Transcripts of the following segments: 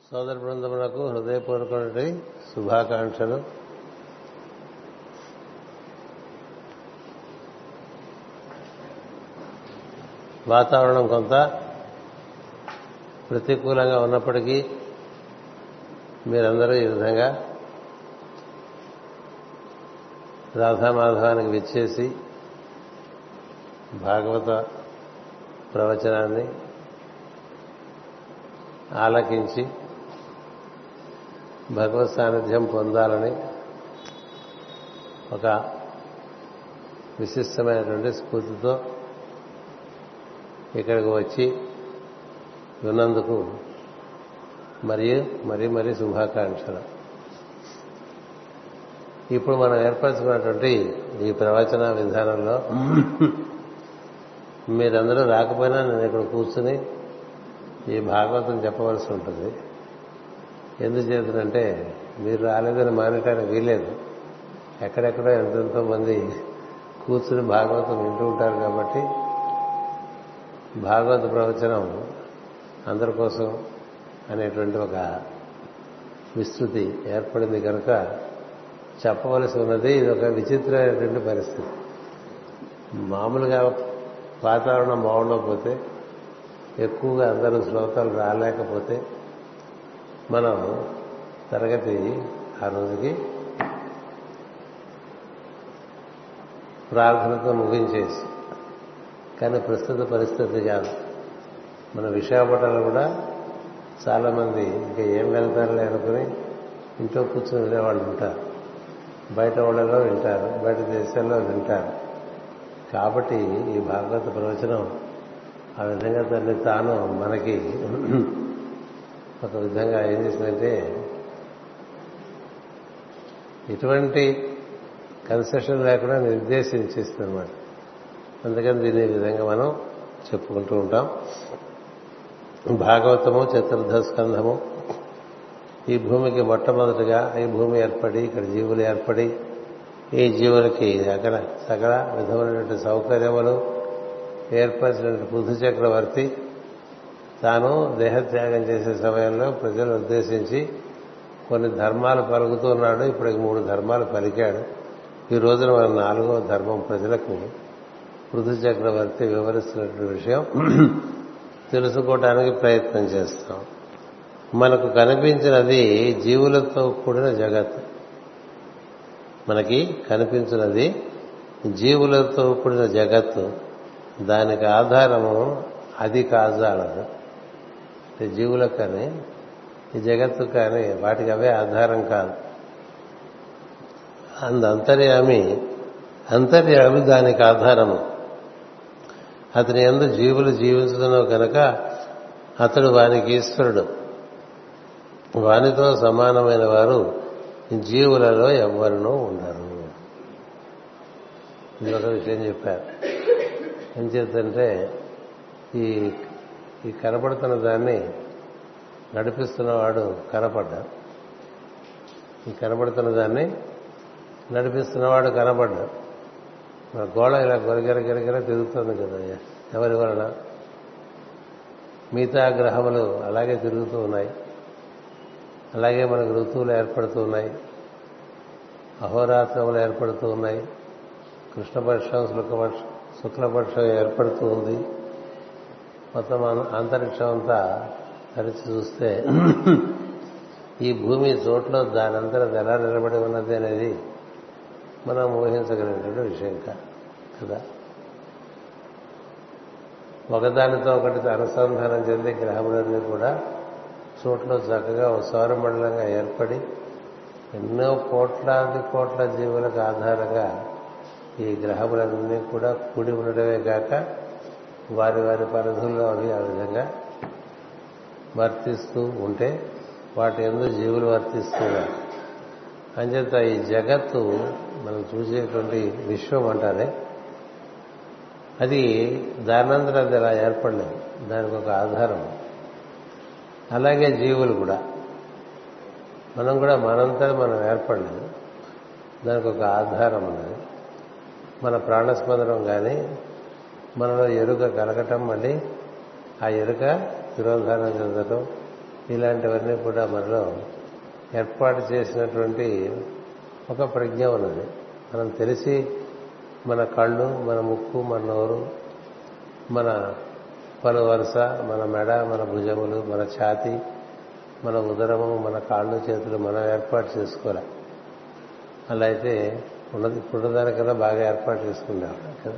సోదర బృందమునకు హృదయపూర్వకమైన శుభాకాంక్షలు వాతావరణం కొంత ప్రతికూలంగా ఉన్నప్పటికీ మీరందరూ ఈ విధంగా రాధామాధవానికి విచ్చేసి భాగవత ప్రవచనాన్ని ఆలకించి భగవత్ సాన్నిధ్యం పొందాలని ఒక విశిష్టమైనటువంటి స్ఫూర్తితో ఇక్కడికి వచ్చి ఉన్నందుకు మరియు మరీ మరీ శుభాకాంక్షలు ఇప్పుడు మనం ఏర్పరచుకున్నటువంటి ఈ ప్రవచన విధానంలో మీరందరూ రాకపోయినా నేను ఇక్కడ కూర్చుని ఈ భాగవతం చెప్పవలసి ఉంటుంది ఎందుచేతనంటే మీరు రాలేదని మానేటానికి వీలేదు ఎక్కడెక్కడో ఎంతెంతో మంది కూర్చుని భాగవతం వింటూ ఉంటారు కాబట్టి భాగవత ప్రవచనం అందరి కోసం అనేటువంటి ఒక విస్తృతి ఏర్పడింది కనుక చెప్పవలసి ఉన్నది ఇది ఒక విచిత్రమైనటువంటి పరిస్థితి మామూలుగా వాతావరణం బాగుండకపోతే ఎక్కువగా అందరూ శ్లోకాలు రాలేకపోతే మనం తరగతి ఆ రోజుకి ప్రార్థనతో ముగించేసి కానీ ప్రస్తుత పరిస్థితి కాదు మన విశాఖపట్నంలో కూడా చాలామంది ఇంకా ఏం వెళ్తారులే అనుకుని ఇంట్లో కూర్చొని వినేవాళ్ళు ఉంటారు బయట వాళ్ళలో వింటారు బయట దేశాల్లో వింటారు కాబట్టి ఈ భాగవత ప్రవచనం ఆ విధంగా తల్లి తాను మనకి ఒక విధంగా ఏం చేసిందంటే ఎటువంటి కన్సెషన్ లేకుండా నిర్దేశించేస్తుంది అనమాట అందుకని దీని ఈ విధంగా మనం చెప్పుకుంటూ ఉంటాం భాగవతము చతుర్థ స్కంధము ఈ భూమికి మొట్టమొదటిగా ఈ భూమి ఏర్పడి ఇక్కడ జీవులు ఏర్పడి ఈ జీవులకి అక్కడ సకల విధమైనటువంటి సౌకర్యములు ఏర్పరిచినటువంటి పృథు చక్రవర్తి తాను దేహత్యాగం చేసే సమయంలో ప్రజలు ఉద్దేశించి కొన్ని ధర్మాలు పలుకుతూ ఉన్నాడు ఇప్పుడు మూడు ధర్మాలు పలికాడు ఈ రోజున మన నాలుగో ధర్మం ప్రజలకు పృథు చక్రవర్తి వివరిస్తున్నటువంటి విషయం తెలుసుకోవటానికి ప్రయత్నం చేస్తాం మనకు కనిపించినది జీవులతో కూడిన జగత్ మనకి కనిపించినది జీవులతో కూడిన జగత్తు దానికి ఆధారము అది కాజాలదు అంటే జీవులకు కానీ ఈ జగత్తు కానీ వాటికి అవే ఆధారం కాదు అందు అంతర్యామి అంతర్యామి దానికి ఆధారము అతని ఎందు జీవులు జీవించుతున్నావు కనుక అతడు వానికి ఈశ్వరుడు వానితో సమానమైన వారు జీవులలో ఎవ్వరునూ ఉండరు ఇంకొక విషయం చెప్పారు ఏం చేద్దంటే ఈ ఈ కనపడుతున్న దాన్ని నడిపిస్తున్నవాడు కనపడ్డా ఈ కనపడుతున్న దాన్ని నడిపిస్తున్నవాడు కనపడ్డా మన గోళ ఇలా గొరగర గిరగిర తిరుగుతుంది కదా ఎవరి వలన మిగతా గ్రహములు అలాగే తిరుగుతూ ఉన్నాయి అలాగే మనకు ఋతువులు ఏర్పడుతూ ఉన్నాయి అహోరాత్రములు ఏర్పడుతూ ఉన్నాయి కృష్ణపక్షం శుక్లపక్షం శుక్లపక్షం ఏర్పడుతూ ఉంది మొత్తం అంతరిక్షం అంతా తరిచి చూస్తే ఈ భూమి చోట్ల దానంతర ఎలా నిలబడి ఉన్నది అనేది మనం ఊహించగలిగినటువంటి విషయం కదా ఒకదానితో ఒకటి అనుసంధానం చెంది గ్రహములన్నీ కూడా చోట్ల చక్కగా ఒక సౌరమండలంగా ఏర్పడి ఎన్నో కోట్లాది కోట్ల జీవులకు ఆధారంగా ఈ గ్రహములన్నీ కూడా కూడి ఉండడమే కాక వారి వారి పరిధుల్లో అవి ఆ విధంగా వర్తిస్తూ ఉంటే వాటి ఎందు జీవులు వర్తిస్తున్నారు అంచేత ఈ జగత్తు మనం చూసేటువంటి విశ్వం అంటారే అది దానంతరం అది అలా ఏర్పడలేదు దానికి ఒక ఆధారం అలాగే జీవులు కూడా మనం కూడా మనంతా మనం ఏర్పడలేదు దానికి ఒక ఆధారం ఉన్నది మన ప్రాణస్పందనం కానీ మనలో ఎరుక కలగటం మళ్ళీ ఆ ఎరుక తిరోధానం చెందటం ఇలాంటివన్నీ కూడా మనలో ఏర్పాటు చేసినటువంటి ఒక ప్రజ్ఞ ఉన్నది మనం తెలిసి మన కళ్ళు మన ముక్కు మన నోరు మన పలు వరుస మన మెడ మన భుజములు మన ఛాతి మన ఉదరము మన కాళ్ళు చేతులు మనం ఏర్పాటు చేసుకోవాలి అలా అయితే ఉన్నది పుట్టదానికన్నా బాగా ఏర్పాటు చేసుకున్నాం కదా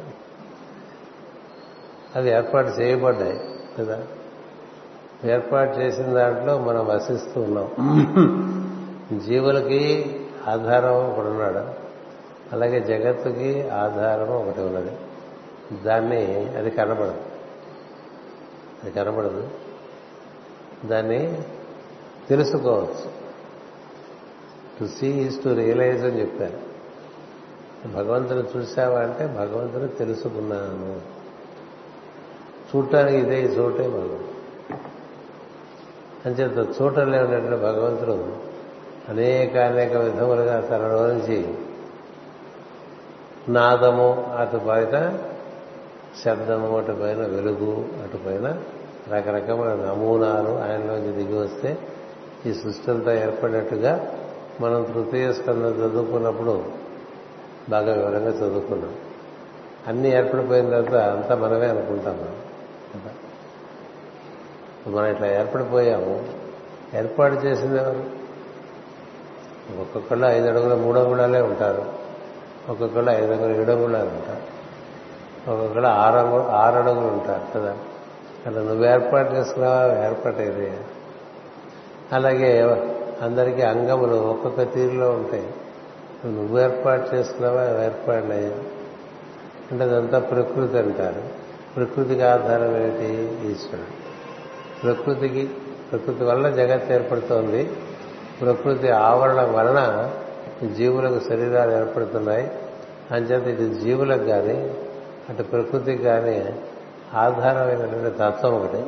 అది ఏర్పాటు చేయబడ్డాయి కదా ఏర్పాటు చేసిన దాంట్లో మనం వసిస్తూ ఉన్నాం జీవులకి ఆధారం ఒకడు ఉన్నాడు అలాగే జగత్తుకి ఆధారం ఒకటి ఉన్నది దాన్ని అది కనబడదు అది కనబడదు దాన్ని తెలుసుకోవచ్చు to see is to realize అని చెప్పారు భగవంతుని చూసావా అంటే భగవంతుని తెలుసుకున్నాను చూడటానికి ఇదే ఈ చోటే భగవంతుడు అంచేత చూడలే ఉన్నటువంటి భగవంతుడు అనేక అనేక విధములుగా తనలో నుంచి నాదము అటు బయట శబ్దము అటు పైన వెలుగు అటు పైన రకరకమైన నమూనాలు ఆయనలోంచి దిగి వస్తే ఈ సృష్టి అంతా ఏర్పడినట్టుగా మనం తృతీయ స్కందం చదువుకున్నప్పుడు బాగా వివరంగా చదువుకున్నాం అన్నీ ఏర్పడిపోయిన తర్వాత అంతా మనమే అనుకుంటాం మనం కదా మనం ఇట్లా ఏర్పడిపోయాము ఏర్పాటు చేసింది ఎవరు ఒక్కొక్కళ్ళు ఐదు అడుగుల మూడు అంగుళాలే ఉంటారు ఒక్కొక్కళ్ళు ఐదు అడుగులు ఏడు అంగుళాలు ఉంటారు ఒక్కొక్కళ్ళు ఆరు అంగు ఆరు అడుగులు ఉంటారు కదా అలా నువ్వు ఏర్పాటు చేసుకున్నావా ఏర్పాటైంది అలాగే అందరికీ అంగములు ఒక్కొక్క తీరులో ఉంటాయి నువ్వు ఏర్పాటు చేసుకున్నావా ఏర్పాడినాయి అంటే అదంతా ప్రకృతి అంటారు ప్రకృతికి ఆధారం ఏమిటి ఈశ్వరుడు ప్రకృతికి ప్రకృతి వల్ల జగత్ ఏర్పడుతోంది ప్రకృతి ఆవరణ వలన జీవులకు శరీరాలు ఏర్పడుతున్నాయి అంచేత ఇది జీవులకు కానీ అటు ప్రకృతికి కానీ ఆధారమైనటువంటి తత్వం ఒకటి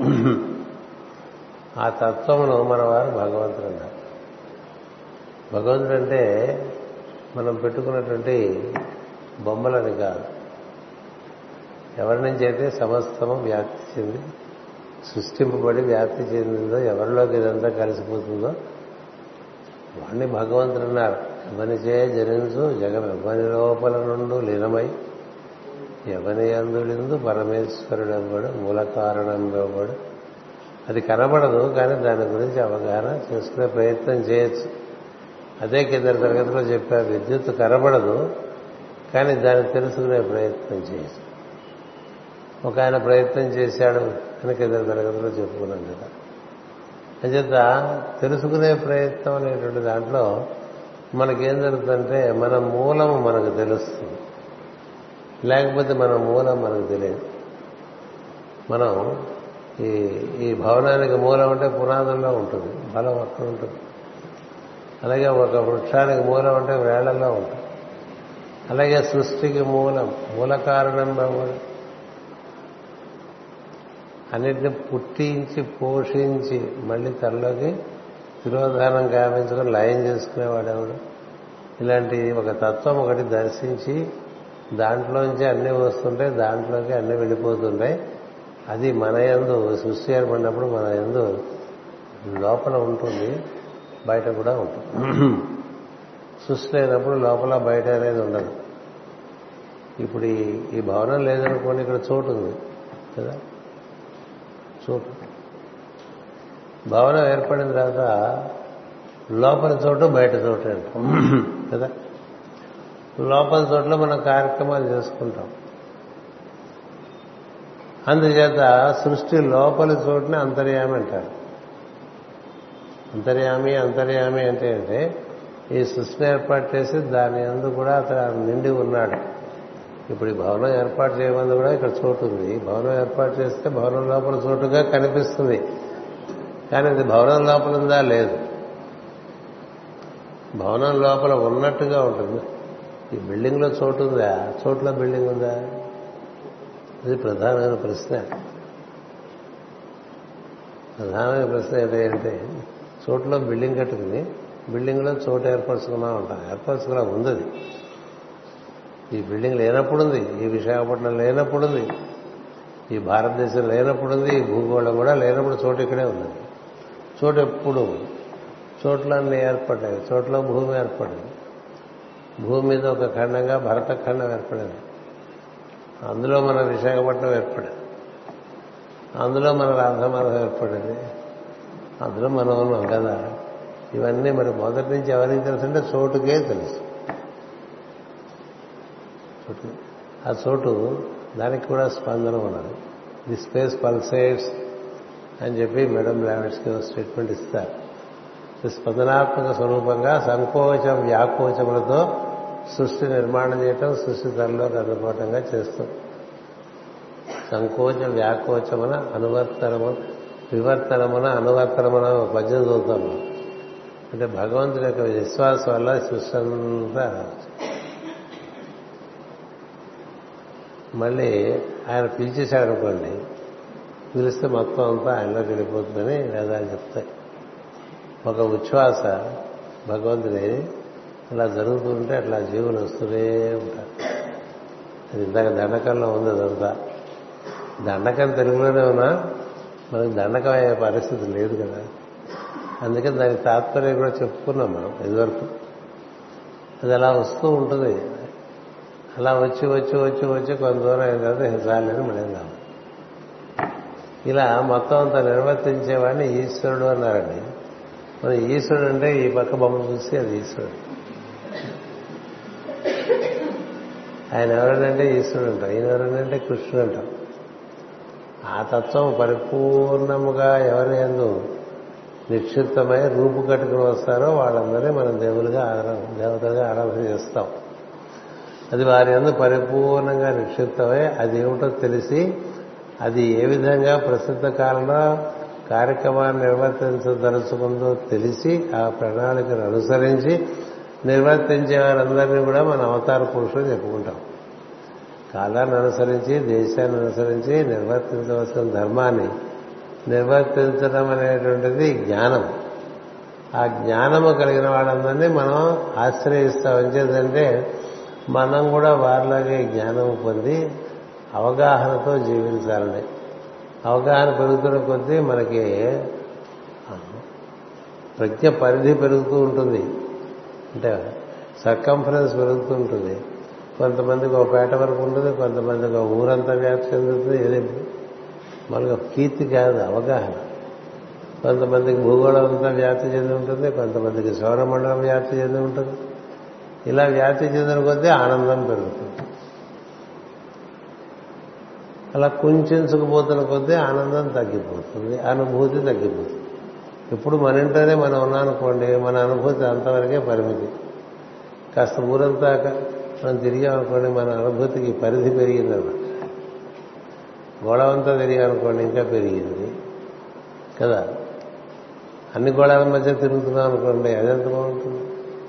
ఆ తత్వమును మన వారు భగవంతుడు అన్నారు భగవంతుడు అంటే మనం పెట్టుకున్నటువంటి బొమ్మలని కాదు ఎవరి నుంచి అయితే సమస్తము వ్యాప్తి చెంది సృష్టింపబడి వ్యాప్తి చెందిందో ఎవరిలోకి ఇదంతా కలిసిపోతుందో వాణ్ణి భగవంతుడు అన్నారు ఎవని చే జనించు జగం ఎవని లోపల నుండు లీనమై ఎవని అందుడిందు పరమేశ్వరుడు అవ్వడు మూల కారణం ఇవ్వబడు అది కనబడదు కానీ దాని గురించి అవగాహన చేసుకునే ప్రయత్నం చేయొచ్చు అదే కింద తరగతిలో చెప్పా విద్యుత్ కనబడదు కానీ దాన్ని తెలుసుకునే ప్రయత్నం చేయొచ్చు ఒక ఆయన ప్రయత్నం చేశాడు అని కింద తరగతిలో చెప్పుకున్నాం కదా అంచేత తెలుసుకునే ప్రయత్నం అనేటువంటి దాంట్లో మనకేం జరుగుతుందంటే మన మూలం మనకు తెలుస్తుంది లేకపోతే మన మూలం మనకు తెలియదు మనం ఈ ఈ భవనానికి మూలం అంటే పునాదుల్లో ఉంటుంది బలం అక్కడ ఉంటుంది అలాగే ఒక వృక్షానికి మూలం అంటే వేళ్లలో ఉంటుంది అలాగే సృష్టికి మూలం మూల కారణం అన్నిటిని పుట్టించి పోషించి మళ్ళీ తనలోకి తిరోధానం గావించుకొని లయం చేసుకునేవాడెవడు ఇలాంటి ఒక తత్వం ఒకటి దర్శించి దాంట్లోంచి అన్నీ వస్తుంటాయి దాంట్లోకి అన్నీ వెళ్ళిపోతుంటాయి అది మన యందు సృష్టి ఏర్పడినప్పుడు మన యందు లోపల ఉంటుంది బయట కూడా ఉంటుంది సృష్టి లేనప్పుడు లోపల బయట అనేది ఉండదు ఇప్పుడు ఈ భవనం లేదనుకోండి ఇక్కడ చోటు ఉంది కదా చోటు భవనం ఏర్పడిన తర్వాత లోపల చోటు బయట చోటు అంటాం కదా లోపల చోట్ల మనం కార్యక్రమాలు చేసుకుంటాం అందుచేత సృష్టి లోపలి చోటుని అంతర్యామి అంటారు అంతర్యామి అంతర్యామి అంటే అంటే ఈ సృష్టిని ఏర్పాటు చేసి దాని అందు కూడా అతను నిండి ఉన్నాడు ఇప్పుడు ఈ భవనం ఏర్పాటు చేయమంది కూడా ఇక్కడ చోటు ఉంది భవనం ఏర్పాటు చేస్తే భవనం లోపల చోటుగా కనిపిస్తుంది కానీ ఇది భవనం లోపల ఉందా లేదు భవనం లోపల ఉన్నట్టుగా ఉంటుంది ఈ బిల్డింగ్లో చోటు ఉందా చోట్ల బిల్డింగ్ ఉందా ఇది ప్రధానమైన ప్రశ్న ప్రధానమైన ప్రశ్న ఏంటంటే చోట్లో బిల్డింగ్ కట్టుకుని బిల్డింగ్లో చోటు ఏర్పరచుకున్నా ఉంటాం ఏర్పరచుకున్నా ఉంది అది. ఈ బిల్డింగ్ లేనప్పుడు ఉంది ఈ విశాఖపట్నం లేనప్పుడు ఉంది ఈ భారతదేశం లేనప్పుడు ఉంది ఈ భూగోళం కూడా లేనప్పుడు చోటు ఇక్కడే ఉన్నది చోటు ఎప్పుడు చోట్లన్నీ ఏర్పడ్డాయి చోట్ల భూమి ఏర్పడింది భూమి మీద ఒక ఖండంగా భరత ఖండం ఏర్పడింది అందులో మన విశాఖపట్నం ఏర్పడింది అందులో మన రాధమాధం ఏర్పడింది అందులో మనం ఉన్నాం కదా ఇవన్నీ మరి మొదటి నుంచి ఎవరికి తెలుసు అంటే చోటుకే తెలుసు చోటు ఆ చోటు దానికి కూడా స్పందన ఉన్నది ది స్పేస్ పల్సేట్స్ అని చెప్పి మేడం లావెట్స్కి స్టేట్మెంట్ ఇస్తారు స్పందనాత్మక స్వరూపంగా సంకోచం వ్యాకోచములతో సృష్టి నిర్మాణం చేయటం సృష్టి తనలో అందుబాటుగా చేస్తుంది సంకోచ వ్యాకోచమున అనువర్తనము వివర్తనమున అనువర్తనమున ఒక పద్యం చదువుతాం అంటే భగవంతుడి యొక్క విశ్వాసం వల్ల సృష్టి అంతా మళ్ళీ ఆయన పిలిచేశాడు అనుకోండి పిలిస్తే మొత్తం అంతా ఆయనలోకి వెళ్ళిపోతుందని వేదాలు చెప్తాయి ఒక ఉచ్ఛ్వాస భగవంతుని అలా జరుగుతుంటే అట్లా జీవులు వస్తూనే ఉంటారు అది ఇందాక దండకంలో ఉంది అదంతా దండకం తెలుగులోనే ఉన్నా మనకు దండకం అయ్యే పరిస్థితి లేదు కదా అందుకని దానికి తాత్పర్యం కూడా చెప్పుకున్నాం మనం ఇదివరకు అది అలా వస్తూ ఉంటుంది అలా వచ్చి వచ్చి వచ్చి వచ్చి కొంత దూరం అయిన తర్వాత హింసాలని మనం కావాలి ఇలా మొత్తం అంతా నిర్వర్తించేవాడిని ఈశ్వరుడు అన్నారండి మన ఈశ్వరుడు అంటే ఈ పక్క బొమ్మ చూసి అది ఈశ్వరుడు ఆయన ఎవరంటే ఈశ్వరుడు అంటాం ఈయన ఎవరంటే కృష్ణుడు అంటాం ఆ తత్వం పరిపూర్ణముగా ఎవరి ఎందు నిక్షిప్తమై రూపు కట్టుకుని వస్తారో వాళ్ళందరినీ మనం దేవులుగా ఆరాధన దేవతలుగా ఆరాధన చేస్తాం అది వారి ఎందు పరిపూర్ణంగా నిక్షిప్తమై అది ఏమిటో తెలిసి అది ఏ విధంగా ప్రస్తుత కాలంలో కార్యక్రమాన్ని నిర్వర్తించదలుచుకుందో తెలిసి ఆ ప్రణాళికను అనుసరించి నిర్వర్తించే వారందరినీ కూడా మన అవతార పురుషులు చెప్పుకుంటాం కాలాన్ని అనుసరించి దేశాన్ని అనుసరించి నిర్వర్తించవలసిన ధర్మాన్ని నిర్వర్తించడం అనేటువంటిది జ్ఞానం ఆ జ్ఞానము కలిగిన వాళ్ళందరినీ మనం ఆశ్రయిస్తాం ఎంచేదంటే మనం కూడా వారిలాగే జ్ఞానం పొంది అవగాహనతో జీవించాలని అవగాహన పెరుగుతున్న కొద్దీ మనకి ప్రజ్ఞ పరిధి పెరుగుతూ ఉంటుంది అంటే సర్కంఫరెన్స్ పెరుగుతూ ఉంటుంది కొంతమందికి ఒక పేట వరకు ఉంటుంది కొంతమందికి ఒక ఊరంతా వ్యాప్తి చెందుతుంది ఇది మనకు కీర్తి కాదు అవగాహన కొంతమందికి భూగోళం అంతా వ్యాప్తి చెంది ఉంటుంది కొంతమందికి సౌరమండలం వ్యాప్తి చెంది ఉంటుంది ఇలా వ్యాప్తి చెందిన కొద్దీ ఆనందం పెరుగుతుంది అలా కుంచుకుపోతున్న కొద్దీ ఆనందం తగ్గిపోతుంది అనుభూతి తగ్గిపోతుంది ఇప్పుడు మన ఇంట్లోనే మనం ఉన్నామనుకోండి మన అనుభూతి అంతవరకే పరిమితి కాస్త ఊరంతా మనం తిరిగామనుకోండి మన అనుభూతికి పరిధి పెరిగిందన్నమాట గోళవంతా తిరిగామనుకోండి ఇంకా పెరిగింది కదా అన్ని గోళాల మధ్య తిరుగుతున్నాం అనుకోండి అదెంత బాగుంటుంది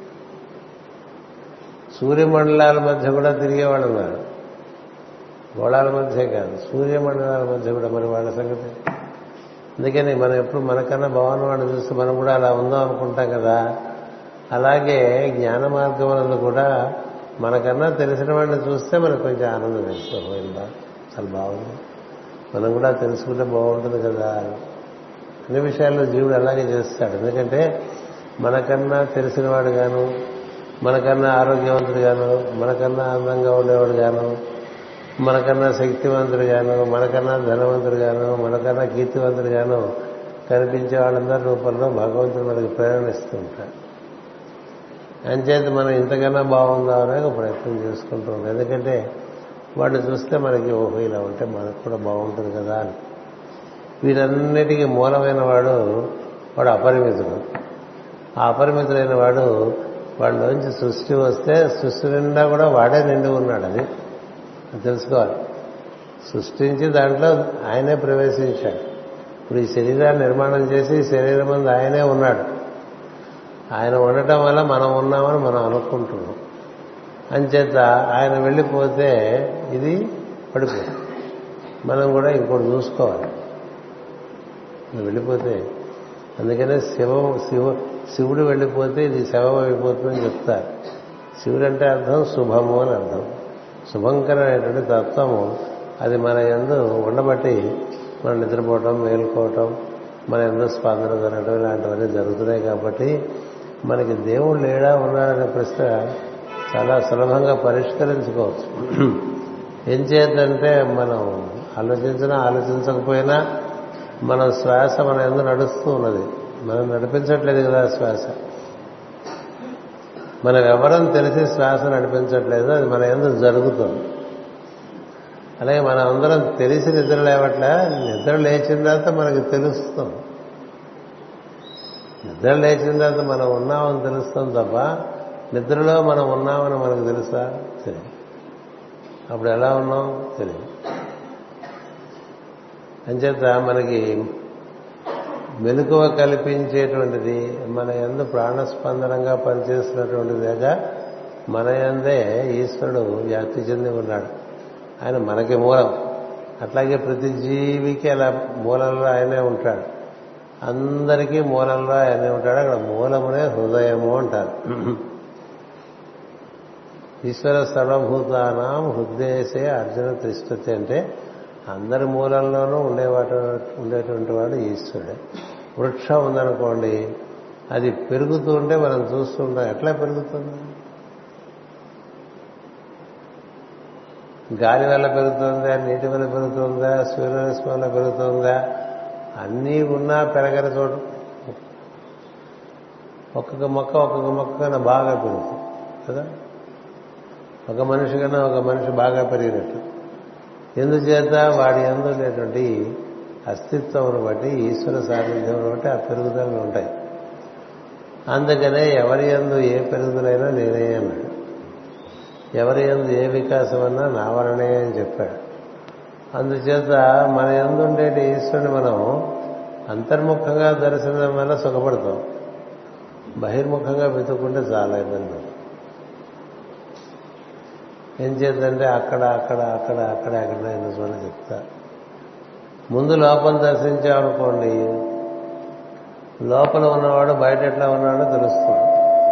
సూర్యమండలాల మధ్య కూడా తిరిగేవాడు ఉన్నారు గోళాల మధ్య కాదు సూర్యమండలాల మధ్య కూడా మరి వాళ్ళ సంగతి అందుకని మనం ఎప్పుడు మనకన్నా బాగున్న వాడిని చూస్తే మనం కూడా అలా ఉందాం అనుకుంటాం కదా అలాగే జ్ఞాన మార్గములను కూడా మనకన్నా తెలిసిన వాడిని చూస్తే మనకు కొంచెం ఆనందం వేసుకోపోయిందా చాలా బాగుంది మనం కూడా తెలుసుకుంటే బాగుంటుంది కదా అన్ని విషయాల్లో జీవుడు అలాగే చేస్తాడు ఎందుకంటే మనకన్నా తెలిసినవాడు గాను మనకన్నా ఆరోగ్యవంతుడు గాను మనకన్నా అందంగా ఉండేవాడు గాను మనకన్నా శక్తివంతుడు గాను మనకన్నా ధనవంతుడు గాను మనకన్నా కీర్తివంతుడు గాను కనిపించే వాళ్ళందరి రూపంలో భగవంతుడు మనకి ప్రేరణ ఇస్తూ ఉంటాడు అంచేత మనం ఇంతకన్నా బాగుందామనే ఒక ప్రయత్నం చేసుకుంటూ ఉంటాం ఎందుకంటే వాడిని చూస్తే మనకి ఓహో ఇలా ఉంటే మనకు కూడా బాగుంటుంది కదా అని వీటన్నిటికీ మూలమైన వాడు వాడు అపరిమితుడు ఆ అపరిమితుడైన వాడు వాడిలోంచి సృష్టి వస్తే సృష్టి నిండా కూడా వాడే నిండి ఉన్నాడు అది తెలుసుకోవాలి సృష్టించి దాంట్లో ఆయనే ప్రవేశించాడు ఇప్పుడు ఈ శరీరాన్ని నిర్మాణం చేసి ఈ శరీరం మంది ఆయనే ఉన్నాడు ఆయన ఉండటం వల్ల మనం ఉన్నామని మనం అనుకుంటున్నాం అంచేత ఆయన వెళ్ళిపోతే ఇది పడిపోతుంది మనం కూడా ఇంకోటి చూసుకోవాలి వెళ్ళిపోతే అందుకనే శివ శివ శివుడు వెళ్ళిపోతే ఇది శవం అయిపోతుందని చెప్తారు శివుడు అంటే అర్థం శుభము అని అర్థం శుభంకరమైనటువంటి తత్వము అది మన ఎందు ఉండబట్టి మనం నిద్రపోవటం మేలుకోవటం మన ఎన్నో స్పందన జరగడం ఇలాంటివన్నీ జరుగుతున్నాయి కాబట్టి మనకి దేవుడు లేడా ఉన్నాడనే ప్రశ్న చాలా సులభంగా పరిష్కరించుకోవచ్చు ఏం చేద్దంటే మనం ఆలోచించినా ఆలోచించకపోయినా మన శ్వాస మన ఎందుకు నడుస్తూ ఉన్నది మనం నడిపించట్లేదు కదా శ్వాస మనం ఎవరం తెలిసి శ్వాస నడిపించట్లేదు అది మన ఎందుకు జరుగుతుంది అలాగే మనం అందరం తెలిసి నిద్ర లేవట్లే నిద్ర లేచిన తర్వాత మనకి తెలుస్తుంది నిద్ర లేచిన తర్వాత మనం ఉన్నామని తెలుస్తుంది తప్ప నిద్రలో మనం ఉన్నామని మనకు తెలుసా తెలియదు అప్పుడు ఎలా ఉన్నాం తెలియదు అంచేత మనకి మెలకువ కల్పించేటువంటిది మన ఎందు ప్రాణస్పందనంగా పనిచేస్తున్నటువంటిదిగా మన ఎందే ఈశ్వరుడు వ్యాప్తి చెంది ఉన్నాడు ఆయన మనకి మూలం అట్లాగే ప్రతి జీవికి అలా మూలంలో ఆయనే ఉంటాడు అందరికీ మూలంలో ఆయనే ఉంటాడు అక్కడ మూలమునే హృదయము అంటారు ఈశ్వర సర్వభూతానాం హృదయసే అర్జున తిష్టతి అంటే అందరి మూలంలోనూ ఉండేవాడు ఉండేటువంటి వాడు ఈశ్వరుడే వృక్షం ఉందనుకోండి అది పెరుగుతూ ఉంటే మనం చూస్తూ ఉంటాం ఎట్లా పెరుగుతుంది గాలి వల్ల పెరుగుతుందా నీటి వల్ల పెరుగుతుందా సూర్యరశ్మి వల్ల పెరుగుతుందా అన్నీ ఉన్నా పెరగని చోటు ఒక్కొక్క మొక్క ఒక్కొక్క మొక్క కన్నా బాగా పెరుగుతుంది కదా ఒక మనిషి కన్నా ఒక మనిషి బాగా పెరిగినట్టు ఎందుచేత వాడి ఎందు లేటువంటి అస్తిత్వం బట్టి ఈశ్వర సాన్నిధ్యం బట్టి ఆ పెరుగుదలలు ఉంటాయి అందుకనే ఎవరి ఎందు ఏ పెరుగుదలైనా నేనే అన్నాడు ఎవరి ఎందు ఏ వికాసం అన్నా నా వలనే అని చెప్పాడు అందుచేత మన ఎందు ఉండేటి ఈశ్వరుని మనం అంతర్ముఖంగా దర్శనం వల్ల సుఖపడతాం బహిర్ముఖంగా వెతుక్కుంటే చాలా ఇబ్బంది ఏం చేద్దంటే అక్కడ అక్కడ అక్కడ అక్కడ అక్కడ ఎన్ని చోట్ల చెప్తా ముందు లోపల దర్శించామనుకోండి లోపల ఉన్నవాడు బయట ఎట్లా ఉన్నాడో తెలుస్తుంది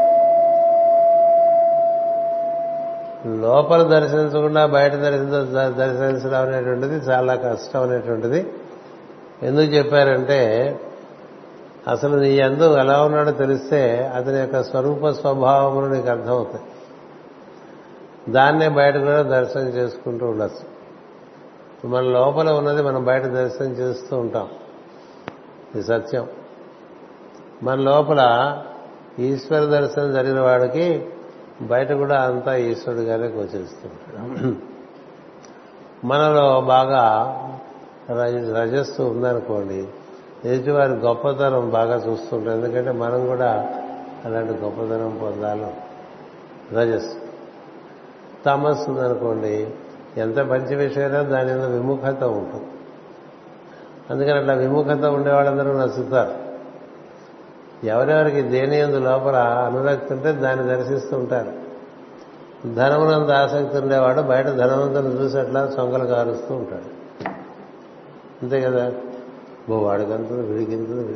లోపల దర్శించకుండా బయట దర్శించ దర్శించడం అనేటువంటిది చాలా కష్టం అనేటువంటిది ఎందుకు చెప్పారంటే అసలు నీ ఎందు ఎలా ఉన్నాడో తెలిస్తే అతని యొక్క స్వరూప స్వభావములు నీకు అర్థమవుతాయి దాన్నే బయట కూడా దర్శనం చేసుకుంటూ ఉండొచ్చు మన లోపల ఉన్నది మనం బయట దర్శనం చేస్తూ ఉంటాం ఇది సత్యం మన లోపల ఈశ్వర దర్శనం జరిగిన వాడికి బయట కూడా అంతా ఈశ్వరుడుగానే గోచరిస్తుంటాడు మనలో బాగా రజస్సు ఉందనుకోండి ఎదుటివారి గొప్పతనం బాగా చూస్తుంటాం ఎందుకంటే మనం కూడా అలాంటి గొప్పతనం పొందాలి రజస్సు తమస్సు ఉందనుకోండి ఎంత మంచి విషయమైనా దాని మీద విముఖత ఉంటుంది అందుకని అట్లా విముఖత ఉండేవాళ్ళందరూ నచ్చుతారు ఎవరెవరికి దేని ఎందు లోపల అనురక్తి ఉంటే దాన్ని దర్శిస్తూ ఉంటారు ధనమునందు ఆసక్తి ఉండేవాడు బయట ధనవంతుని చూసి అట్లా సొంగలు కారుస్తూ ఉంటాడు అంతే కదా ఓ వాడికంతుంది వీడికింతుంది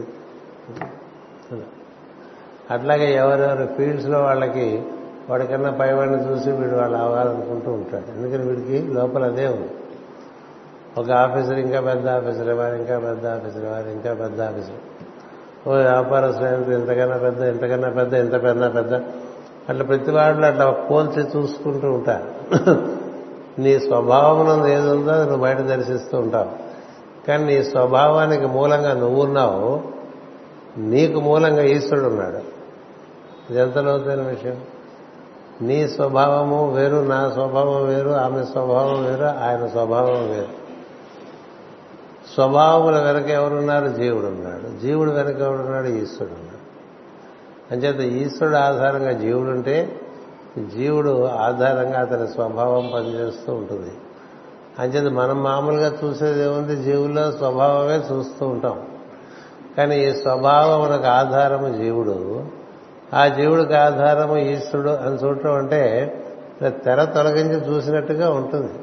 అట్లాగే ఎవరెవరి ఫీల్డ్స్లో వాళ్ళకి వాడికన్నా పైవాడిని చూసి వీడు వాళ్ళు అవ్వాలనుకుంటూ ఉంటాడు ఎందుకని వీడికి లోపల అదే ఉంది ఒక ఆఫీసర్ ఇంకా పెద్ద ఆఫీసర్ వారు ఇంకా పెద్ద ఆఫీసర్ వారు ఇంకా పెద్ద ఆఫీసర్ ఓ వ్యాపారస్తులు ఇంతకన్నా పెద్ద ఇంతకన్నా పెద్ద ఇంత పెద్ద పెద్ద అట్లా ప్రతి వాళ్ళు అట్లా పోల్చి చూసుకుంటూ ఉంటారు నీ స్వభావం ఏది ఉందో అది నువ్వు బయట దర్శిస్తూ ఉంటావు కానీ నీ స్వభావానికి మూలంగా నువ్వున్నావు నీకు మూలంగా ఈశ్వరుడు ఉన్నాడు ఇది ఎంత లోతైన విషయం నీ స్వభావము వేరు నా స్వభావం వేరు ఆమె స్వభావం వేరు ఆయన స్వభావం వేరు స్వభావముల వెనక ఎవరున్నారు జీవుడు ఉన్నాడు జీవుడు వెనక ఎవరున్నాడు ఈశ్వరుడు ఉన్నాడు అంచేత ఈశ్వరుడు ఆధారంగా జీవుడు ఉంటే జీవుడు ఆధారంగా అతని స్వభావం పనిచేస్తూ ఉంటుంది అంచేత మనం మామూలుగా చూసేది ఏముంది జీవుల్లో స్వభావమే చూస్తూ ఉంటాం కానీ ఈ స్వభావమునకు ఆధారము జీవుడు ఆ జీవుడికి ఆధారము ఈశ్వరుడు అని చూడటం అంటే తెర తొలగించి చూసినట్టుగా ఉంటుంది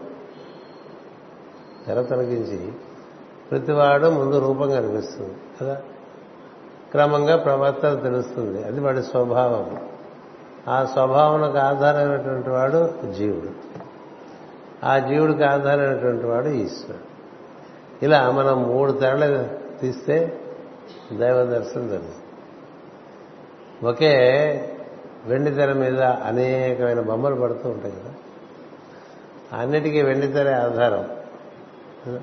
తెర తొలగించి ప్రతివాడు ముందు రూపం కనిపిస్తుంది కదా క్రమంగా ప్రవర్తన తెలుస్తుంది అది వాడి స్వభావం ఆ స్వభావనకు ఆధారమైనటువంటి వాడు జీవుడు ఆ జీవుడికి ఆధారమైనటువంటి వాడు ఈశ్వరుడు ఇలా మనం మూడు తెరలు తీస్తే దైవ దర్శనం జరుగుతుంది ఒకే వెండి తెర మీద అనేకమైన బొమ్మలు పడుతూ ఉంటాయి కదా అన్నిటికీ వెండి తెరే ఆధారం కదా?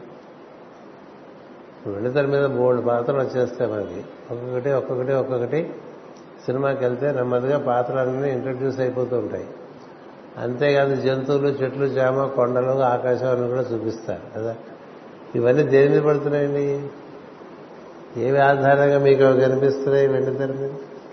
వెండి తెర మీద బోల్డ్ పాత్రలు వచ్చేస్తాయి మనకి ఒక్కొక్కటి ఒక్కొక్కటి ఒక్కొక్కటి సినిమాకి వెళ్తే నెమ్మదిగా పాత్రలన్నీ ఇంట్రడ్యూస్ అయిపోతూ ఉంటాయి అంతేకాదు జంతువులు చెట్లు చేమ కొండలు ఆకాశం అని కూడా చూపిస్తారు కదా ఇవన్నీ దేని మీద పడుతున్నాయండి ఏవి ఆధారంగా మీకు అవి కనిపిస్తున్నాయి వెండి తెర మీద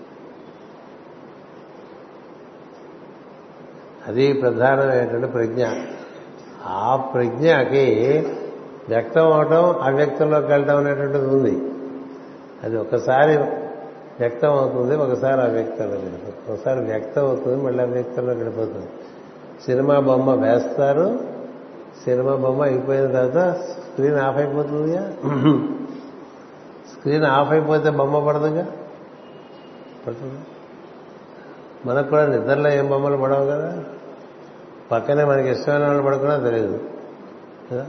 అది ప్రధానమైనటువంటి ప్రజ్ఞ ఆ ప్రజ్ఞకి వ్యక్తం అవటం అవ్యక్తంలోకి వెళ్ళటం అనేటువంటిది ఉంది అది ఒకసారి వ్యక్తం అవుతుంది ఒకసారి అవ్యక్తంలో వెళ్ళిపోతుంది ఒకసారి వ్యక్తం అవుతుంది మళ్ళీ అవ్యక్తంలో వెళ్ళిపోతుంది సినిమా బొమ్మ వేస్తారు సినిమా బొమ్మ అయిపోయిన తర్వాత స్క్రీన్ ఆఫ్ అయిపోతుందిగా స్క్రీన్ ఆఫ్ అయిపోతే బొమ్మ పడదుగా పడుతుంది మనకు కూడా నిద్రలో ఏం బొమ్మలు పడవు కదా పక్కనే మనకి ఇష్టమైన వాళ్ళు పడుకున్నా తెలియదు కదా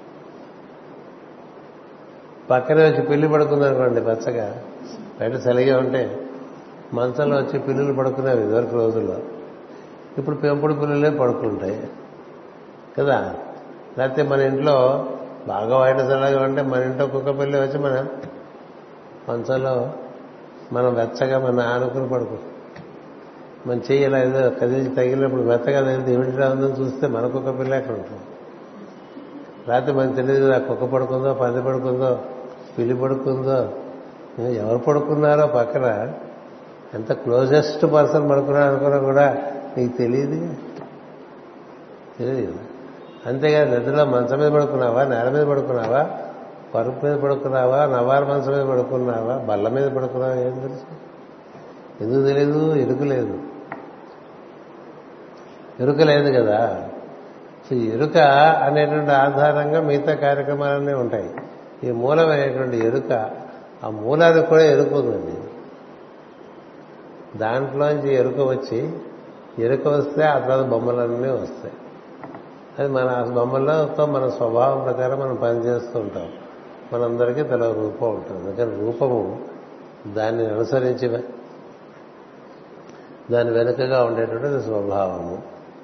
పక్కనే వచ్చి పిల్లి పడుకుందనుకోండి పచ్చగా బయట చలిగా ఉంటే మంచంలో వచ్చి పిల్లులు పడుకునేవి ఇదివరకు రోజుల్లో ఇప్పుడు పెంపుడు పిల్లులే పడుకుంటాయి కదా లేకపోతే మన ఇంట్లో బాగా బయట చల్లగా ఉంటే మన ఇంట్లో కుక్క పిల్లి వచ్చి మన మంచంలో మనం వెచ్చగా మన ఆనుకుని పడుకుంటాం మన చెయ్యి ఇలా ఏదో కదిలించి తగిలినప్పుడు మెత్తగా తగిలితే ఏమిటిలా ఉందని చూస్తే మన కుక్క పిల్ల అక్కడ ఉంటుంది రాత్రి మనకు తెలియదు ఆ కుక్క పడుకుందో పంది పడుకుందో పిల్లి పడుకుందో ఎవరు పడుకున్నారో పక్కన ఎంత క్లోజెస్ట్ పర్సన్ పడుకున్నారో అనుకున్నా కూడా నీకు తెలియదు తెలియదు కదా అంతేగాని నిద్రలో మంచం మీద పడుకున్నావా నేల మీద పడుకున్నావా పరుపు మీద పడుకున్నావా నవారు మంచం మీద పడుకున్నావా బల్ల మీద పడుకున్నావా ఏం తెలుసు ఎందుకు తెలియదు ఎరుకు లేదు ఎరుక లేదు కదా సో ఈ ఎరుక అనేటువంటి ఆధారంగా మిగతా కార్యక్రమాలన్నీ ఉంటాయి ఈ మూలమైనటువంటి ఎరుక ఆ మూలానికి కూడా ఎరుక ఉందండి దాంట్లోంచి ఎరుక వచ్చి ఎరుక వస్తే ఆ తర్వాత బొమ్మలన్నీ వస్తాయి అది మన ఆ బొమ్మలతో మన స్వభావం ప్రకారం మనం పనిచేస్తూ ఉంటాం మనందరికీ తల రూపం ఉంటుంది అందుకని రూపము దాన్ని అనుసరించి దాని వెనుకగా ఉండేటువంటిది స్వభావము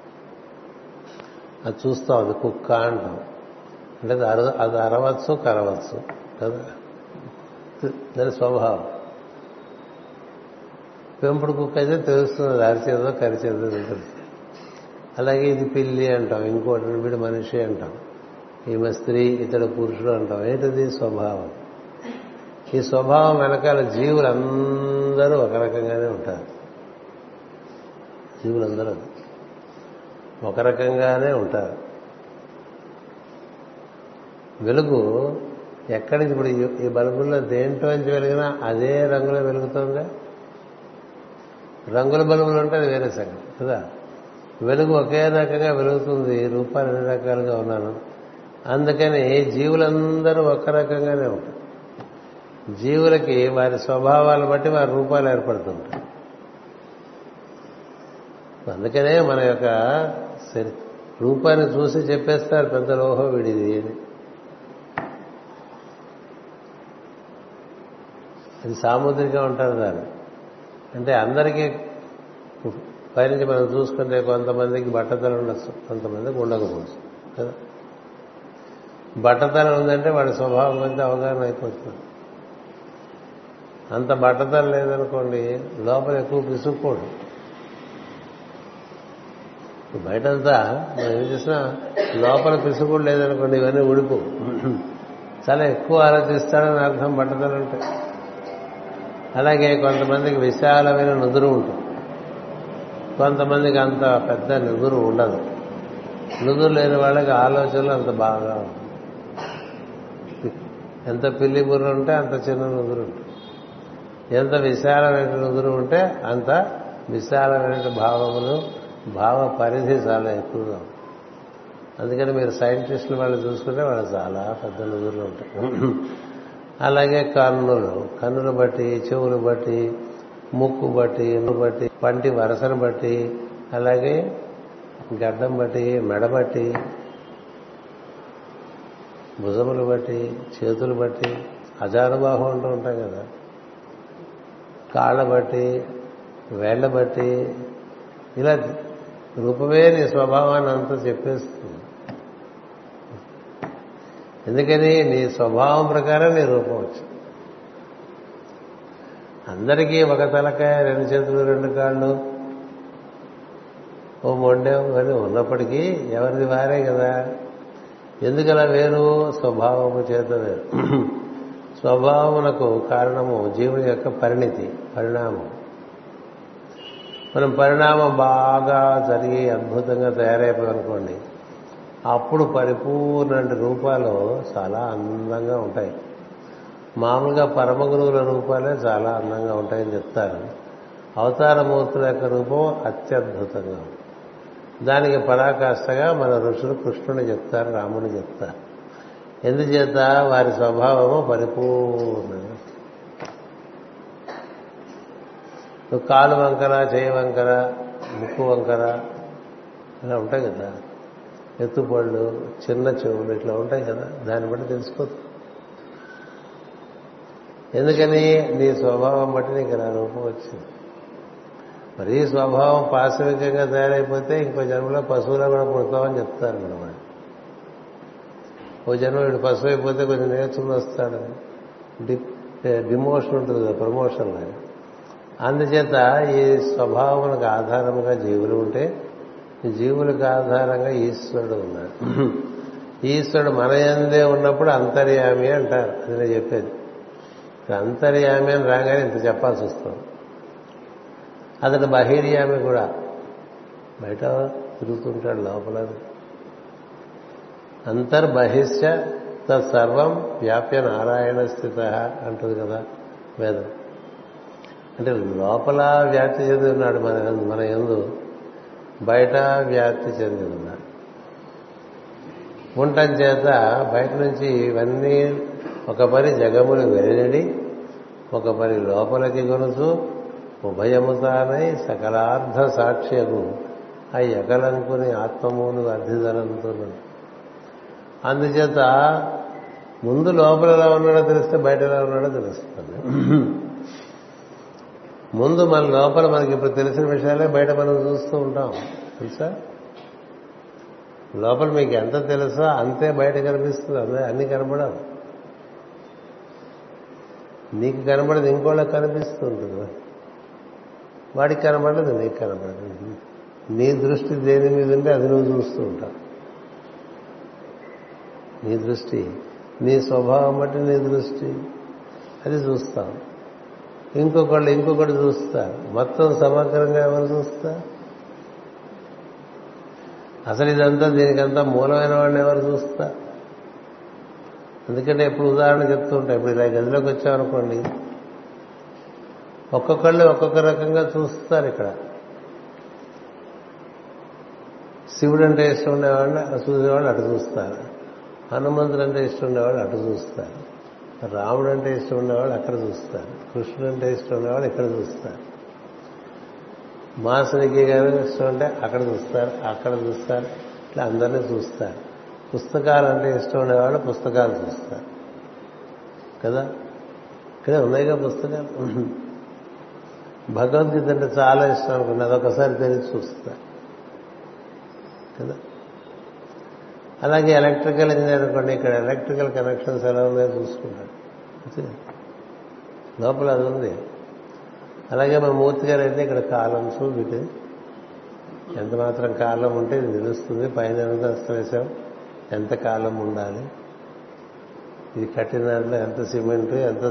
అది చూస్తాం అది కుక్క అంటాం అంటే అది అర అది అరవచ్చు కరవచ్చు కదా దాని స్వభావం పెంపుడు కుక్క అయితే తెలుస్తుంది అది అరిచేదో కరిచేదో తెలుస్తుంది అలాగే ఇది పిల్లి అంటాం ఇంకోటి వీడు మనిషి అంటాం ఈమె స్త్రీ ఇతడు పురుషుడు అంటాం ఏంటిది స్వభావం ఈ స్వభావం వెనకాల జీవులందరూ ఒక రకంగానే ఉంటారు జీవులందరూ ఒక రకంగానే ఉంటారు వెలుగు ఎక్కడి నుంచి ఇప్పుడు ఈ- ఈ బల్బుల్లో దేంట్లో నుంచి వెలిగినా అదే రంగులో వెలుగుతుందా రంగుల బల్బులు ఉంటే అది వేరే సంగతి కదా వెలుగు ఒకే రకంగా వెలుగుతుంది రూపాలు అన్ని రకాలుగా ఉన్నాను అందుకని జీవులందరూ ఒక రకంగానే ఉంటారు జీవులకి వారి స్వభావాలు బట్టి వారి రూపాలు ఏర్పడుతుంటాయి అందుకనే మన యొక్క శరీ- రూపాన్ని చూసి చెప్పేస్తారు పెద్ద లోహో విడిది అని అది సాముద్రికం ఉంటారు దాన్ని అంటే అందరికీ పైనుంచి మనం చూసుకుంటే కొంతమందికి బట్టతల ఉండొచ్చు కొంతమందికి ఉండకపోవచ్చు కదా బట్టతల ఉందంటే వాడి స్వభావం గురించి అవగాహన అయిపోతుంది అంత బట్టతల లేదనుకోండి లోపల ఎక్కువ పిసుక్కోడు బయటంతా మనం ఏం చేసినా లోపల పిసుకుడు లేదనుకోండి ఇవన్నీ ఉడిపు చాలా ఎక్కువ ఆలోచిస్తాడని అర్థం బట్టతలంటే అలాగే కొంతమందికి విశాలమైన నుదురు ఉంటుంది కొంతమందికి అంత పెద్ద నుదురు ఉండదు నుదురు లేని వాళ్ళకి ఆలోచనలు అంత బాగా ఉంటుంది ఎంత పిల్లి బుర్ర ఉంటే అంత చిన్న నుదురు ఉంటుంది ఎంత విశాలమైన నుదురు ఉంటే అంత విశాలమైన భావములు భావ పరిధి చాలా ఎక్కువగా ఉంటుంది. అందుకని మీరు సైంటిస్టులు వాళ్ళు చూసుకుంటే వాళ్ళు చాలా పెద్ద నుదురులు ఉంటాయి అలాగే కన్నులు కన్నులు బట్టి చెవులు బట్టి ముక్కు బట్టి ఎన్ను బట్టి పంటి వరసను బట్టి అలాగే గడ్డం బట్టి మెడ బట్టి భుజములు బట్టి చేతులు బట్టి అజానుబాహం అంటూ ఉంటాం కదా కాళ్ళ బట్టి వేళ్ల బట్టి ఇలా రూపమే నీ స్వభావాన్ని అంతా చెప్పేస్తుంది ఎందుకని నీ స్వభావం ప్రకారం నీ రూపం వచ్చింది అందరికీ ఒక తలకాయ రెండు చేతులు రెండు కాళ్ళు ఓ మొండెం అని ఉన్నప్పటికీ ఎవరిది వారే కదా ఎందుకలా వేరు స్వభావము చేత వేరు స్వభావమునకు కారణము జీవుని యొక్క పరిణితి పరిణామం మనం పరిణామం బాగా జరిగి అద్భుతంగా తయారైపోయామనుకోండి అప్పుడు పరిపూర్ణ రూపాలు చాలా అందంగా ఉంటాయి మామూలుగా పరమ గురువుల రూపాలే చాలా అందంగా ఉంటాయని చెప్తారు అవతారమూర్తుల యొక్క రూపం అత్యద్భుతంగా ఉంటుంది దానికి పరాకాష్ఠగా మన ఋషులు కృష్ణుని చెప్తారు రాముని చెప్తారు ఎందుచేత వారి స్వభావము పరిపూర్ణంగా నువ్వు కాలు వంకర చేయి వంకర ముక్కు వంకర ఇలా ఉంటాయి కదా ఎత్తుపళ్ళు చిన్న చెవులు ఇట్లా ఉంటాయి కదా దాన్ని బట్టి తెలుసుకో ఎందుకని నీ స్వభావం బట్టి నీకు ఇలా రూపం వచ్చింది మరి ఈ స్వభావం పాశవికంగా తయారైపోతే ఇంకో జన్మలో పశువులో కూడా పుడతామని చెప్తారు మనం ఓ జన్మ వీడు పశువు అయిపోతే కొంచెం నేర్చుకుని వస్తాడు డి డిమోషన్ ఉంటుంది కదా ప్రమోషన్ లాగా అందుచేత ఈ స్వభావములకు ఆధారముగా జీవులు ఉంటే జీవులకు ఆధారంగా ఈశ్వరుడు ఉన్నాడు ఈశ్వరుడు మన ఎందే ఉన్నప్పుడు అంతర్యామి అంటారు అది నేను చెప్పేది అంతర్యామి అని రాగానే ఇంత చెప్పాల్సి వస్తుంది అతను బహిర్యామి కూడా బయట తిరుగుతుంటాడు లోపల అంతర్బహిష్య తత్సర్వం వ్యాప్య నారాయణ స్థిత అంటుంది కదా వేదం అంటే లోపల వ్యాప్తి చెంది ఉన్నాడు మన మన ఎందు బయట వ్యాప్తి చెంది ఉన్నాడు ఉండటం చేత బయట నుంచి ఇవన్నీ ఒక పని జగములు వెలినడి ఒక పని లోపలికి కొనుచు ఉభయముతానై సకలార్థ సాక్ష్యము ఆ ఎగలంకుని ఆత్మమును అర్థిదనంతో అందుచేత ముందు లోపల ఎలా ఉన్నాడో తెలిస్తే బయట ఎలా ఉన్నాడో తెలుస్తుంది ముందు మన లోపల మనకి ఇప్పుడు తెలిసిన విషయాలే బయట మనం చూస్తూ ఉంటాం తెలుసా లోపల మీకు ఎంత తెలుసో అంతే బయట కనిపిస్తుంది అదే అన్ని కనపడవు నీకు కనబడదు ఇంకోళ్ళకి కనిపిస్తూ ఉంటుంది వాడికి కనబడదు నీకు కనబడదు నీ దృష్టి దేని మీద ఉంటే అది నువ్వు చూస్తూ ఉంటావు నీ దృష్టి నీ స్వభావం బట్టి నీ దృష్టి అది చూస్తాం ఇంకొకళ్ళు ఇంకొకటి చూస్తారు మొత్తం సమగ్రంగా ఎవరు చూస్తారు అసలు ఇదంతా దీనికంతా మూలమైన వాడిని ఎవరు చూస్తా ఎందుకంటే ఎప్పుడు ఉదాహరణ చెప్తూ ఉంటాయి ఇప్పుడు ఇలా గదిలోకి వచ్చామనుకోండి ఒక్కొక్కళ్ళు ఒక్కొక్క రకంగా చూస్తారు ఇక్కడ శివుడు అంటే ఇష్టం ఉండేవాళ్ళు చూసేవాళ్ళు అటు చూస్తారు హనుమంతుడు అంటే ఇష్టం ఉండేవాళ్ళు అటు చూస్తారు రాముడు అంటే ఇష్టం ఉండేవాళ్ళు అక్కడ చూస్తారు కృష్ణుడు అంటే ఇష్టం ఉండేవాళ్ళు ఇక్కడ చూస్తారు మాసనికి గారు ఇష్టం అంటే అక్కడ చూస్తారు అక్కడ చూస్తారు ఇట్లా అందరినీ చూస్తారు పుస్తకాలు అంటే ఇష్టం ఉండేవాళ్ళు పుస్తకాలు చూస్తారు కదా ఇక్కడే ఉన్నాయిగా పుస్తకాలు భగవద్గీత అంటే చాలా ఇష్టం అనుకున్నా అదొకసారి తెలిసి చూస్తారు కదా అలాగే ఎలక్ట్రికల్ ఇంజనీర్ అనుకోండి ఇక్కడ ఎలక్ట్రికల్ కనెక్షన్స్ ఎలా ఉన్నాయో చూసుకుంటాడు లోపల అది ఉంది అలాగే మన మూర్తి గారు అయితే ఇక్కడ కాలమ్స్ వీటి ఎంత మాత్రం కాలం ఉంటే ఇది తెలుస్తుంది పైన ఎంత వేసాం ఎంత కాలం ఉండాలి ఇది కట్టిన దాంట్లో ఎంత సిమెంట్ ఎంత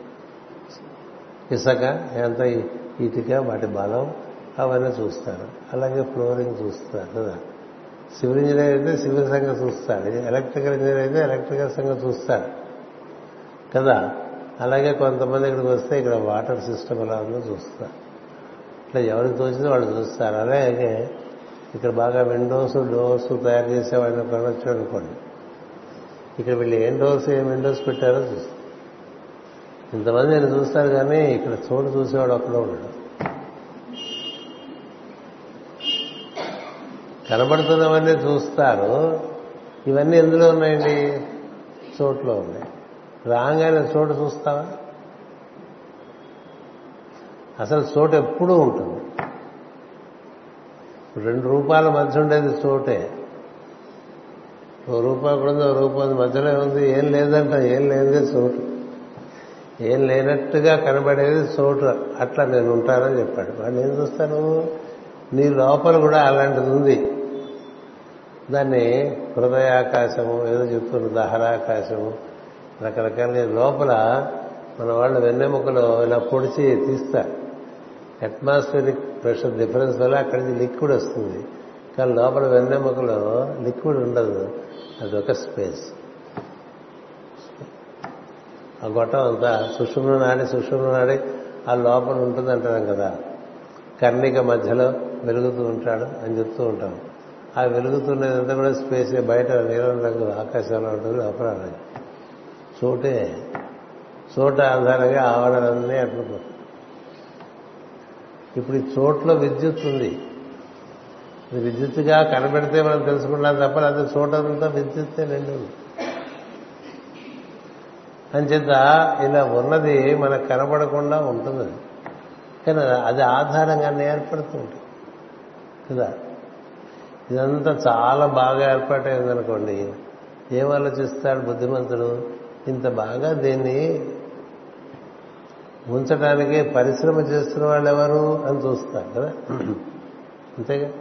ఇసక ఎంత ఇటుక వాటి బలం అవన్నీ చూస్తారు అలాగే ఫ్లోరింగ్ చూస్తారు కదా సివిల్ ఇంజనీర్ అయితే సివిల్ సంఘం చూస్తాడు ఎలక్ట్రికల్ ఇంజనీర్ అయితే ఎలక్ట్రికల్ సంఘం చూస్తాడు కదా అలాగే కొంతమంది ఇక్కడికి వస్తే ఇక్కడ వాటర్ సిస్టమ్ ఎలా ఉందో చూస్తారు ఇట్లా ఎవరికి తోచిందో వాళ్ళు చూస్తారు అలాగే ఇక్కడ బాగా విండోస్ డోర్స్ తయారు చేసేవాడిని కొనొచ్చు అనుకోండి ఇక్కడ వీళ్ళు ఏం డోర్స్ ఏం విండోస్ పెట్టారో చూస్తారు ఇంతమంది నేను చూస్తారు కానీ ఇక్కడ చోటు చూసేవాడు ఒక్కడో ఉండడు కనబడుతున్నవన్నీ చూస్తారు ఇవన్నీ ఎందులో ఉన్నాయండి చోట్లో ఉన్నాయి రాగానే చోటు చూస్తావా అసలు చోటు ఎప్పుడూ ఉంటుంది రెండు రూపాయల మధ్య ఉండేది చోటే ఓ రూపాయి కూడా ఉంది ఓ రూపాయి మధ్యలో ఉంది ఏం లేదంట ఏం లేదే చోటు ఏం లేనట్టుగా కనబడేది చోటు అట్లా నేను ఉంటానని చెప్పాడు వాడు ఏం చూస్తాను నీ లోపల కూడా అలాంటిది ఉంది దాన్ని హృదయాకాశము ఏదో చెప్తున్నారు దహరాకాశము రకరకాలుగా లోపల మన వాళ్ళు వెన్నెముకలో ఇలా పొడిచి తీస్తారు అట్మాస్ఫిరిక్ ప్రెషర్ డిఫరెన్స్ వల్ల అక్కడి నుంచి లిక్విడ్ వస్తుంది కానీ లోపల వెన్నెముకలో లిక్విడ్ ఉండదు అదొక స్పేస్ ఆ గొట్టం అంతా సుషుమ్ను నాడి సుషుమ్ను నాడి ఆ లోపల ఉంటుంది అంటాం కదా కర్ణిక మధ్యలో వెలుగుతూ ఉంటాడు అని చెప్తూ ఉంటాం ఆ వెలుగుతున్నదంతా కూడా స్పేస్ బయట నీలం రంగు ఆకాశంలో ఉంటుంది లోపల అలాగే. చోటే చోట ఆధారంగా ఆవరణలన్నీ అట్లా ఇప్పుడు ఈ చోట్లో విద్యుత్ ఉంది ఇది విద్యుత్తుగా కనబెడితే మనం తెలుసుకుంటాం తప్ప అది చోటంతా విద్యుత్తే నిండి ఉంది అంచేత ఇలా ఉన్నది మనకు కనబడకుండా ఉంటుంది అది. కానీ అది ఆధారంగానే ఏర్పడుతూ ఉంటుంది కదా ఇదంతా చాలా బాగా ఏర్పాటైందనుకోండి ఏం ఆలోచిస్తాడు బుద్ధిమంతుడు ఇంత బాగా దీన్ని ఉంచడానికి పరిశ్రమ చేస్తున్న వాళ్ళు ఎవరు అని చూస్తారు కదా అంతేగా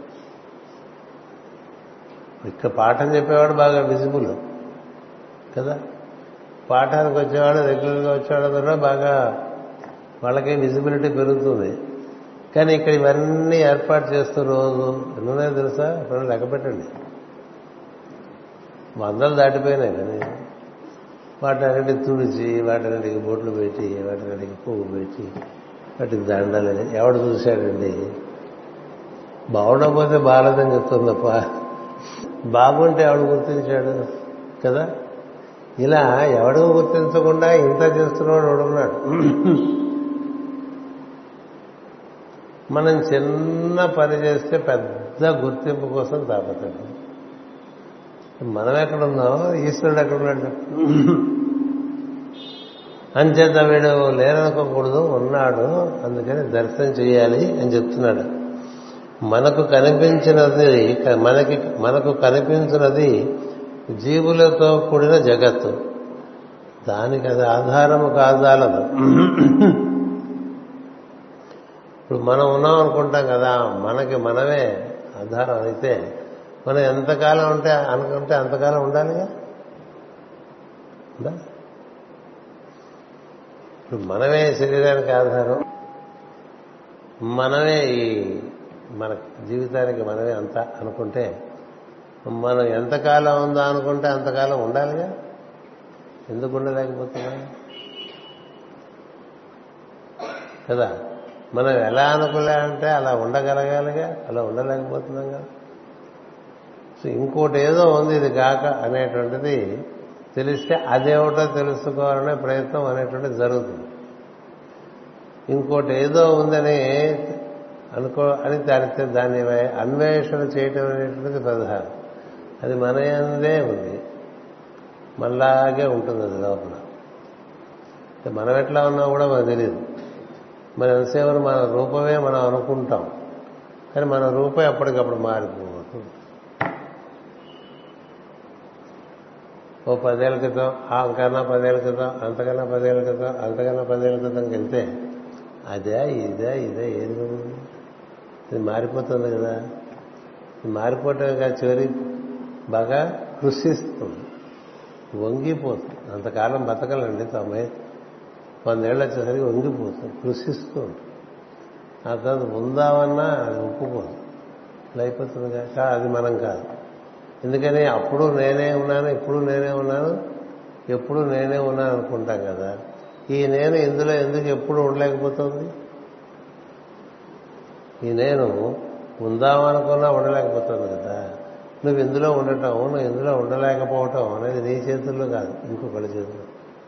ఇక్కడ పాఠం చెప్పేవాడు బాగా విజిబుల్ కదా పాఠానికి వచ్చేవాడు రెగ్యులర్గా వచ్చేవాడు కూడా బాగా వాళ్ళకి విజిబిలిటీ పెరుగుతుంది కానీ ఇక్కడ ఇవన్నీ ఏర్పాటు చేస్తూ రోజు ఎన్నున్నాయో తెలుసా ఇప్పుడు లెక్క పెట్టండి వందలు దాటిపోయినాయి కానీ వాటన్నిటి తుడిచి వాటన్నిటికి బొట్లు పెట్టి వాటన్నిటికి పువ్వు పెట్టి వాటికి దండలు ఎవడు చూశాడండి బాగుండకపోతే బాగాలేదని చెప్తుంది తప్ప బాగుంటే ఎవడు గుర్తించాడు కదా ఇలా ఎవడు గుర్తించకుండా ఇంత చేస్తున్నాడు ఎవడున్నాడు మనం చిన్న పని చేస్తే పెద్ద గుర్తింపు కోసం తాపత్రయం మనం ఎక్కడున్నాం ఈశ్వరుడు ఎక్కడున్నాడు అంచేత వీడు లేరనుకోకూడదు ఉన్నాడు అందుకని దర్శనం చేయాలి అని చెప్తున్నాడు మనకు కనిపించినది మనకి మనకు కనిపించినది జీవులతో కూడిన జగత్తు దానికి అది ఆధారము కాదాలదు ఇప్పుడు మనం ఉన్నాం అనుకుంటాం కదా మనకి మనమే ఆధారం అయితే మనం ఎంతకాలం ఉంటే అనుకుంటే అంతకాలం ఉండాలిగా ఉందా? ఇప్పుడు మనమే శరీరానికి ఆధారం మనమే ఈ మన జీవితానికి మనమే అంత అనుకుంటే మనం ఎంతకాలం ఉందా అనుకుంటే అంతకాలం ఉండాలిగా ఎందుకు ఉండలేకపోతున్నా కదా మనం ఎలా అనుకులే అంటే అలా ఉండగలగాలిగా అలా ఉండలేకపోతున్నాం కదా సో ఇంకోటి ఏదో ఉంది ఇది కాక అనేటువంటిది తెలిస్తే అదేమిటో తెలుసుకోవాలనే ప్రయత్నం అనేటువంటిది జరుగుతుంది ఇంకోటి ఏదో ఉందని అనుకో అని దానితో దాన్ని అన్వేషణ చేయటం అనేటువంటిది ప్రధానం అది మన అందే ఉంది మనలాగే ఉంటుంది అది లోపల మనం ఎట్లా ఉన్నా కూడా మనకు తెలియదు మన ఎంతసేపు మన రూపమే మనం అనుకుంటాం కానీ మన రూపే అప్పటికప్పుడు మారిపోతుంది ఓ పదేళ్ల క్రితం అంకన్నా పదేళ్ల క్రితం అంతకన్నా పదేళ్ల క్రితం అంతకన్నా పదేళ్ల క్రితంకి వెళ్తే అదే ఇదే ఇదే ఏది ఉంది ఇది మారిపోతుంది కదా ఇది మారిపోవటం కాదు చివరి బాగా కృషిస్తుంది వంగిపోతుంది అంతకాలం బతకలండి తొంభై వందేళ్ళు వచ్చేసరికి వంగిపోతుంది కృషిస్తూ ఉంటుంది ఆ తర్వాత ఉందామన్నా అది ఒప్పుకోదు ఇలా అయిపోతుంది కాక అది మనం కాదు ఎందుకని అప్పుడు నేనే ఉన్నాను ఇప్పుడు నేనే ఉన్నాను ఎప్పుడు నేనే ఉన్నాను అనుకుంటాం కదా ఈ నేను ఇందులో ఎందుకు ఎప్పుడు ఉండలేకపోతుంది ఈ నేను ఉందామనుకున్నా ఉండలేకపోతుంది కదా నువ్వు ఇందులో ఉండటం నువ్వు ఇందులో ఉండలేకపోవటం అనేది నీ చేతుల్లో కాదు ఇంకొకరి చేతుల్లో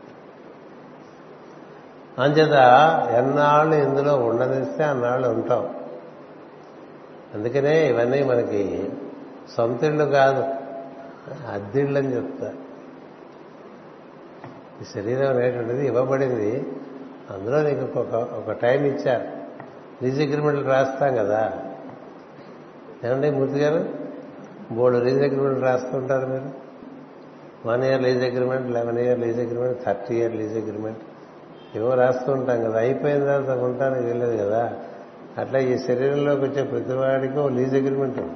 అంచేత ఎన్నాళ్ళు ఇందులో ఉండనిస్తే అన్నాళ్ళు ఉంటాం అందుకనే ఇవన్నీ మనకి సొంతిళ్ళు కాదు అద్దిళ్ళు అని చెప్తా ఈ శరీరం అనేటువంటిది ఇవ్వబడింది అందులో నీకు ఒక ఒక టైం ఇచ్చారు లీజ్ అగ్రిమెంట్లు రాస్తాం కదా ఏమండి మూర్తి గారు బోర్డు లీజ్ అగ్రిమెంట్ రాసుకుంటారు మీరు one year lease agreement eleven year lease agreement thirty year lease agreement ఏవో రాస్తూ ఉంటాం కదా అయిపోయిన తర్వాత ఉండటానికి వెళ్ళలేదు కదా అట్లా ఈ శరీరంలోకి వచ్చే ప్రతివాడికి ఓ లీజ్ అగ్రిమెంట్ ఉంది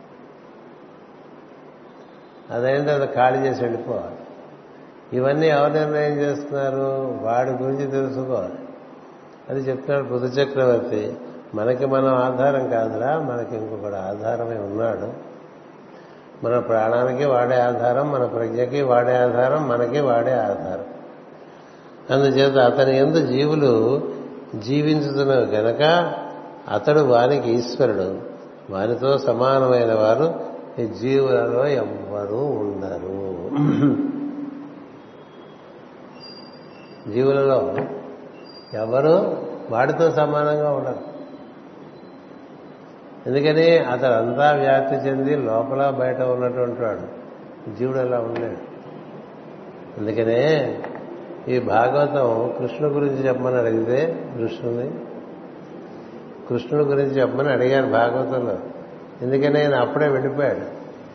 అదైంది అది ఖాళీ చేసి వెళ్ళిపోవాలి ఇవన్నీ ఎవరు నిర్ణయం చేస్తున్నారు వాడి గురించి తెలుసుకోవాలి అది చెప్తున్నాడు బుధ చక్రవర్తి మనకి మనం ఆధారం కాదురా మనకి ఇంకొకడు ఆధారమే ఉన్నాడు మన ప్రాణానికి వాడే ఆధారం మన ప్రజ్ఞకి వాడే ఆధారం మనకి వాడే ఆధారం అందుచేత అతని ఎందు జీవులు జీవించుతున్నవి గనక అతడు వానికి ఈశ్వరుడు వానితో సమానమైన వారు ఈ జీవులలో ఎవ్వరూ ఉండరు జీవులలో ఎవరు వాడితో సమానంగా ఉండరు ఎందుకని అతడు అంతా వ్యాప్తి చెంది లోపల బయట ఉన్నటువంటి వాడు జీవుడు అలా ఉండలేడు అందుకనే ఈ భాగవతం కృష్ణుడు గురించి చెప్పమని అడిగితే కృష్ణుని కృష్ణుడి గురించి చెప్పమని అడిగారు భాగవతంలో ఎందుకని ఆయన అప్పుడే వెళ్ళిపోయాడు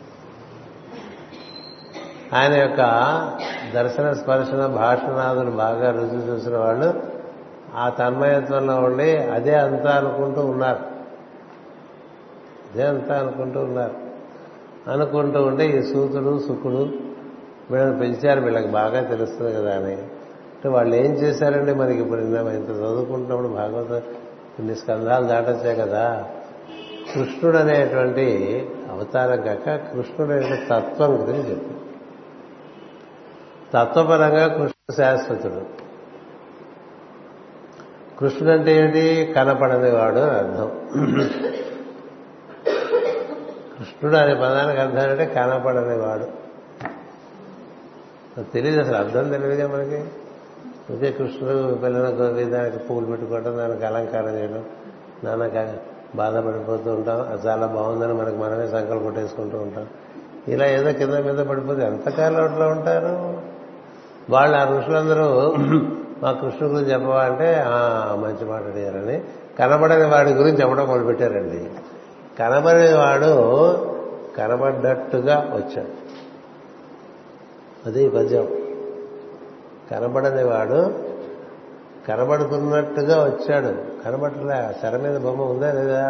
ఆయన యొక్క దర్శన స్పర్శన భాషనాదులు బాగా రుచి చూసిన వాళ్ళు ఆ తన్మయత్వంలో ఉండి అదే అంతా అనుకుంటూ ఉన్నారు అదే అంతా అనుకుంటూ ఉన్నారు అనుకుంటూ ఉంటే ఈ సూతుడు సుఖుడు వీళ్ళని పెంచారు వీళ్ళకి బాగా తెలుస్తుంది కదా అని అంటే వాళ్ళు ఏం చేశారండి మనకి ఇప్పుడు ఇంత చదువుకుంటున్నప్పుడు భాగవతం ఇన్ని స్కంధాలు దాటొచ్చే కదా కృష్ణుడు అనేటువంటి అవతారం కాక కృష్ణుడు అనే తత్వం గురించి చెప్పి తత్వపరంగా కృష్ణుడు శాశ్వతుడు కృష్ణుడు అంటే ఏంటి కనపడని వాడు అని అర్థం కృష్ణుడు అనే పదానికి అర్థం అంటే కనపడని వాడు తెలియదు అసలు అర్థం తెలియదుగా మనకి ఒకే కృష్ణుడు పిల్లలకు దానికి పువ్వులు పెట్టుకోవటం దానికి అలంకారం చేయడం నాన్న బాధపడిపోతూ ఉంటాం అది చాలా బాగుందని మనకి మనమే సంకల్పం కొట్టేసుకుంటూ ఉంటాం ఇలా ఏదో కింద మీద పడిపోతే ఎంతకాలం అట్లా ఉంటారు వాళ్ళు ఆ ఋషులందరూ మా కృష్ణుడు గురించి చెప్పవా అంటే మంచి మాట అడిగారని కనబడని వాడి గురించి చెప్పడం మొదలుపెట్టారండి కనబడని వాడు కనబడ్డట్టుగా వచ్చాడు అది పద్యం కనబడని వాడు కనబడుతున్నట్టుగా వచ్చాడు కనబడలే శర మీద బొమ్మ ఉందా లేదా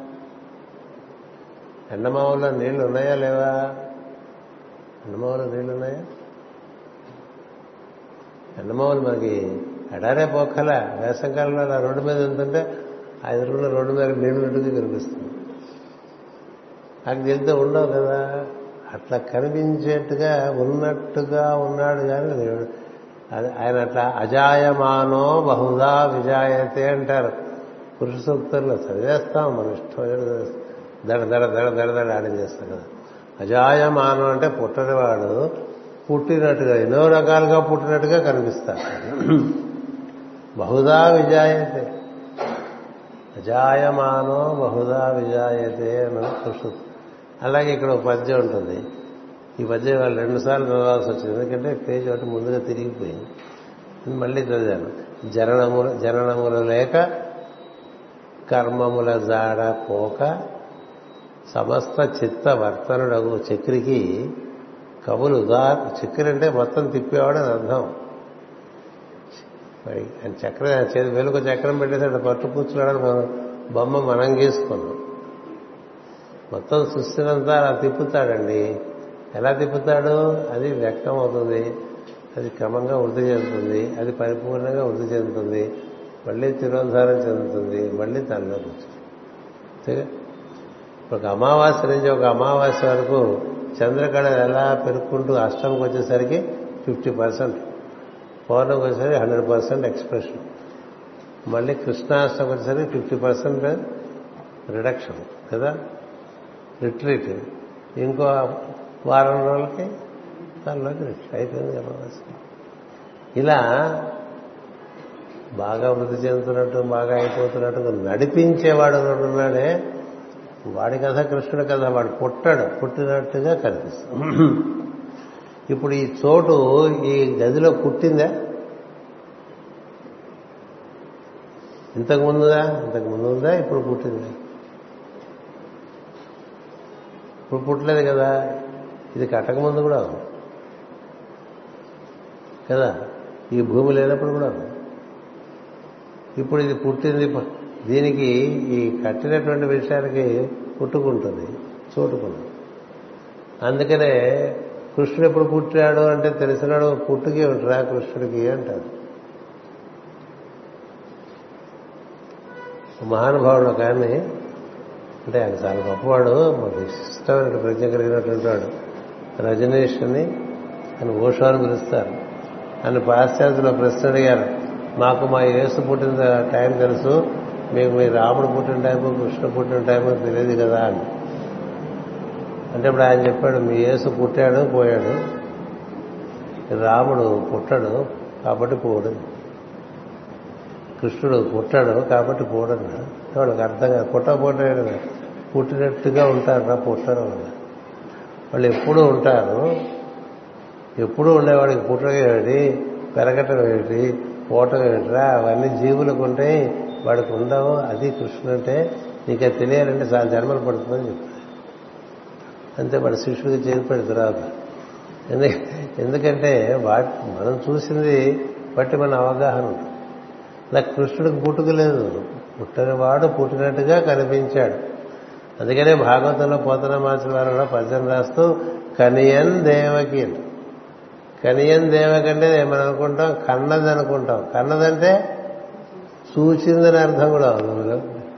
ఎండమావుల్లో నీళ్లు ఉన్నాయా లేవా ఎండమావులో నీళ్లు ఉన్నాయా ఎండమావులు మనకి ఎడారే పోక్కల వేసవకాలంలో అలా రోడ్డు మీద ఉంటుంటే ఐదు రోజుల రోడ్డు మీద నీళ్లు ఉన్నట్టుగా కనిపిస్తుంది నాకు తెలితే ఉండవు కదా అట్లా కనిపించేట్టుగా ఉన్నట్టుగా ఉన్నాడు కానీ దేవుడు ఆయన అట్లా అజాయమానో బహుదా విజాయతే అంటారు పురుష సూక్తుల్లో చదివేస్తాం మన ఇష్టం దడ దడ దడ దడ దడ ఆడించేస్తాం కదా అజాయమానం అంటే పుట్టనివాడు పుట్టినట్టుగా ఎన్నో రకాలుగా పుట్టినట్టుగా కనిపిస్తారు బహుదా విజాయతే అజాయమానో బహుదా విజాయతే అని పురుష అలాగే ఇక్కడ ఒక పద్యం ఉంటుంది ఈ పద్యం వాళ్ళు రెండుసార్లు చదవాల్సి వచ్చింది ఎందుకంటే పేజ్ ఒకటి ముందుగా తిరిగిపోయింది మళ్ళీ చదివాను జననముల జననములు లేక కర్మముల జాడ పోక సమస్త చిత్త వర్తనుడగు చక్రికి కవులు ఉదాహరణ చక్రి అంటే మొత్తం తిప్పేవాడు అని అర్థం మరి ఆయన చక్రం చేతి వెలుగు చక్రం పెట్టేసి పట్టు కూర్చున్నాడని మనం బొమ్మ మనం గీసుకున్నాం మొత్తం సృష్టినంతా అలా తిప్పుతాడండి ఎలా తిప్పుతాడు అది వ్యక్తం అవుతుంది అది క్రమంగా వృద్ధి చెందుతుంది అది పరిపూర్ణంగా వృద్ధి చెందుతుంది మళ్ళీ తిరోధారం చెందుతుంది మళ్ళీ తనలో కూర్చుంది ఒక అమావాస్య నుంచి ఒక అమావాస్య వరకు చంద్రకళ ఎలా పెరుక్కుంటూ అష్టంకి వచ్చేసరికి ఫిఫ్టీ పర్సెంట్ పౌర్ణమికి వచ్చేసరికి హండ్రెడ్ పర్సెంట్ ఎక్స్ప్రెషన్ మళ్ళీ కృష్ణాష్టమికి వచ్చేసరికి ఫిఫ్టీ పర్సెంట్ రిడక్షన్ కదా రిట్రీట్ ఇంకో వారం రోజులకి దానిలోకి రిట్రీట్ అయిపోయింది అమావాస్య ఇలా బాగా వృద్ధి చెందుతున్నట్టు బాగా అయిపోతున్నట్టు నడిపించేవాడు ఉన్నాడే వాడి కథ కృష్ణుడి కథ వాడు పుట్టాడు పుట్టినట్టుగా కనిపిస్తాడు ఇప్పుడు ఈ చోటు ఈ గదిలో పుట్టిందా ఇంతకు ముందుదా ఇంతకు ముందు ఉందా ఇప్పుడు పుట్టిందా ఇప్పుడు పుట్టలేదు కదా ఇది కట్టక ముందు కూడా ఉంది. కదా ఈ భూమి లేనప్పుడు కూడా ఉంది. ఇప్పుడు ఇది పుట్టింది దీనికి ఈ కట్టినటువంటి విషయానికి పుట్టుకుంటుంది చోటుకుంటుంది అందుకనే కృష్ణుడు ఎప్పుడు పుట్టాడు అంటే తెలిసినాడు పుట్టుకి ఉంటారా కృష్ణుడికి అంటారు మహానుభావుడు ఒక ఆయన్ని అంటే ఆయన చాలా గొప్పవాడు మాకు ఇష్టమైన ప్రజ్ఞ కలిగినటువంటి వాడు రజనీష్ అని ఆయన ఓషో అని పిలుస్తారు ఆయన పాశ్చాత్యులు ప్రశ్న అడిగారు మాకు మా యేసు పుట్టిన టైం తెలుసు మీకు మీ రాముడు పుట్టిన టైము కృష్ణ పుట్టిన టైము తెలియదు కదా అని అంటే ఇప్పుడు ఆయన చెప్పాడు మీ యేసు పుట్టాడు పోయాడు రాముడు పుట్టాడు కాబట్టి పోడు కృష్ణుడు పుట్టాడు కాబట్టి పోడన్నాడు వాళ్ళకి అర్థం కాదు పుట్టకపోతే పుట్టినట్టుగా ఉంటారు పుట్టరు వాళ్ళు వాళ్ళు ఎప్పుడూ ఉంటారు ఎప్పుడూ ఉండేవాడికి పుట్టడం ఏమిటి పెరగటం ఏమిటి పోవటం ఏమిటిరా అవన్నీ జీవులకు ఉంటాయి వాడికి ఉండవు అది కృష్ణుడు అంటే నీకు అది తెలియాలంటే చాలా జన్మలు పడుతుందని చెప్తాడు అంతే వాడు శిష్యుడికి చేరిపోయాడు తర్వాత ఎందు- ఎందుకంటే వాటి మనం చూసింది బట్టి మన అవగాహన ఉంటుంది అలా కృష్ణుడికి పుట్టుక లేదు పుట్టినవాడు పుట్టినట్టుగా కనిపించాడు అందుకనే భాగవతంలో పోతన మార్చిన వారు కూడా పద్యం రాస్తూ కనియన్ దేవకి అని. కనియన్ దేవకంటే మనం అనుకుంటాం కన్నది అనుకుంటాం కన్నదంటే చూచిందని అర్థం కూడా అవుతుంది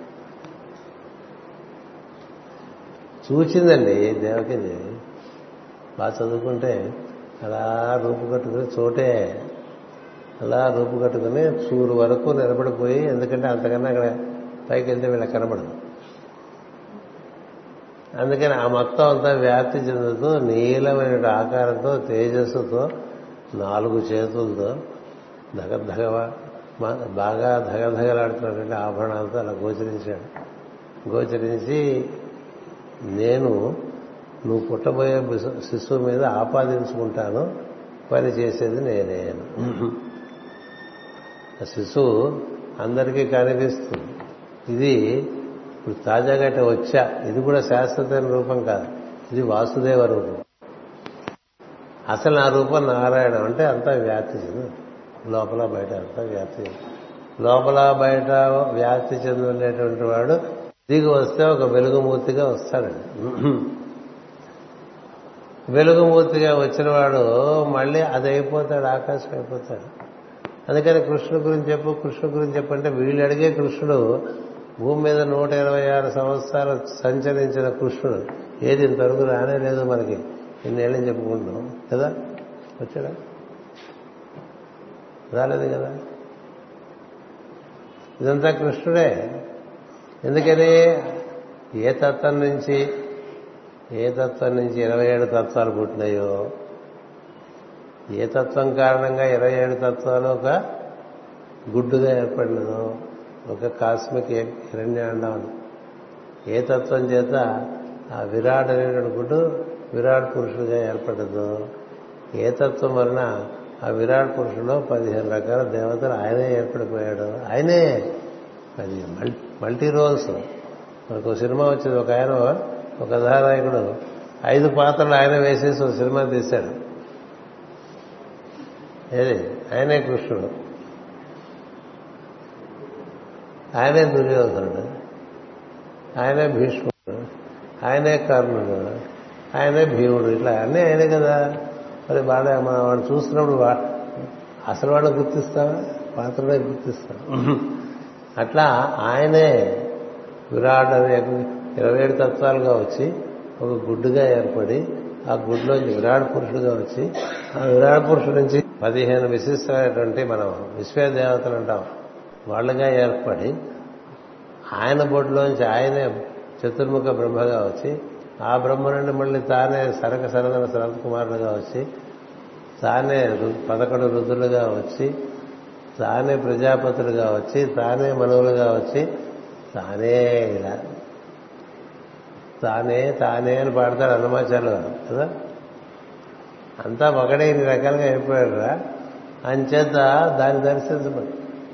చూచిందండి దేవకిది బాగా చదువుకుంటే అలా రూపు కట్టుకుని చోటే అలా రూపు కట్టుకుని చూరు వరకు నిలబడిపోయి ఎందుకంటే అంతకన్నా అక్కడ పైకి వెళ్తే వీళ్ళకి కనబడదు అందుకని ఆ మొత్తం అంతా వ్యాప్తి చెందుతూ నీలమైన ఆకారంతో తేజస్సుతో నాలుగు చేతులతో ధగధగ బాగా ధగధగలాడుతున్నటువంటి ఆభరణాలతో అలా గోచరించాడు గోచరించి నేను నువ్వు పుట్టబోయే బిసు- శిశువు మీద ఆపాదించుకుంటాను పని చేసేది నేనే ఆ శిశువు అందరికీ కనిపిస్తుంది ఇది ఇప్పుడు తాజాగా అంటే వచ్చా ఇది కూడా శాశ్వతమైన రూపం కాదు ఇది వాసుదేవ రూపం అసలు నా రూపం నారాయణ అంటే అంతా వ్యాప్తి చెంది లోపల బయట అంతా వ్యాప్తి చెంది లోపల బయట వ్యాప్తి చెంది ఉండేటువంటి వాడు దిగి వస్తే ఒక వెలుగుమూర్తిగా వస్తాడండి వెలుగుమూర్తిగా వచ్చిన వాడు మళ్ళీ అది అయిపోతాడు ఆకాశం అయిపోతాడు అందుకని కృష్ణుడు గురించి చెప్పు కృష్ణుడు గురించి చెప్పు అంటే వీళ్ళు అడిగే కృష్ణుడు భూమి మీద నూట ఇరవై ఆరు సంవత్సరాలు సంచరించిన కృష్ణుడు ఏది ఇంతవరకు రానే లేదు మనకి ఇన్నేళ్ళని చెప్పుకుంటున్నాం కదా వచ్చాడా రాలేదు కదా ఇదంతా కృష్ణుడే ఎందుకని ఏ తత్వం నుంచి ఏ తత్వం నుంచి ఇరవై ఏడు తత్వాలు పుట్టినాయో ఏ తత్వం కారణంగా ఇరవై ఏడు తత్వాలు ఒక గుడ్డుగా ఏర్పడినదో ఒక కాస్మిక్ హిరణ్యాండం అని ఏ తత్వం చేత ఆ విరాట్ అనేటువంటి గుడ్డు విరాట్ పురుషుడిగా ఏర్పడ్డదో ఏ తత్వం వలన ఆ విరాట్ పురుషులో పదిహేను రకాల దేవతలు ఆయనే ఏర్పడిపోయాడు ఆయనే అది మల్- మల్టీ రోల్స్ మనకు ఒక సినిమా వచ్చింది ఒక ఆయన ఒక కథానాయకుడు ఐదు పాత్రలు ఆయన వేసేసి ఒక సినిమా తీశాడు ఏది ఆయనే కృష్ణుడు ఆయనే దుర్యోధనుడు ఆయనే భీష్ముడు ఆయనే కర్ణుడు ఆయనే భీముడు ఇట్లా అన్నీ ఆయనే కదా మరి బాగా మనం వాడు చూస్తున్నప్పుడు వా- అసలు వాడిని గుర్తిస్తావా పాత్రనే గుర్తిస్తాం అట్లా ఆయనే విరాట్ అనే ఇరవై ఏడు తత్వాలుగా వచ్చి ఒక గుడ్డుగా ఏర్పడి ఆ గుడ్లోంచి విరాట్ పురుషుడుగా వచ్చి ఆ విరాట్ పురుషుడు నుంచి పదిహేను విశిష్టమైనటువంటి మనం విశ్వదేవతలు అంటాం వాళ్ళుగా ఏర్పడి ఆయన బొడ్లోంచి ఆయనే చతుర్ముఖ బ్రహ్మగా వచ్చి ఆ బ్రహ్మ నుండి మళ్ళీ తానే సరక సరదన శరత్ కుమారుడుగా వచ్చి తానే రు- పదకొండు రుద్రులుగా వచ్చి తానే ప్రజాపతులుగా వచ్చి తానే మనువులుగా వచ్చి తానే ఇలా తానే తానే అని పాడతాడు అన్నమాచార్యులు గారు కదా అంతా ఒకడే ఇన్ని రకాలుగా అయిపోయాడురా అంచేత దాన్ని దర్శించమని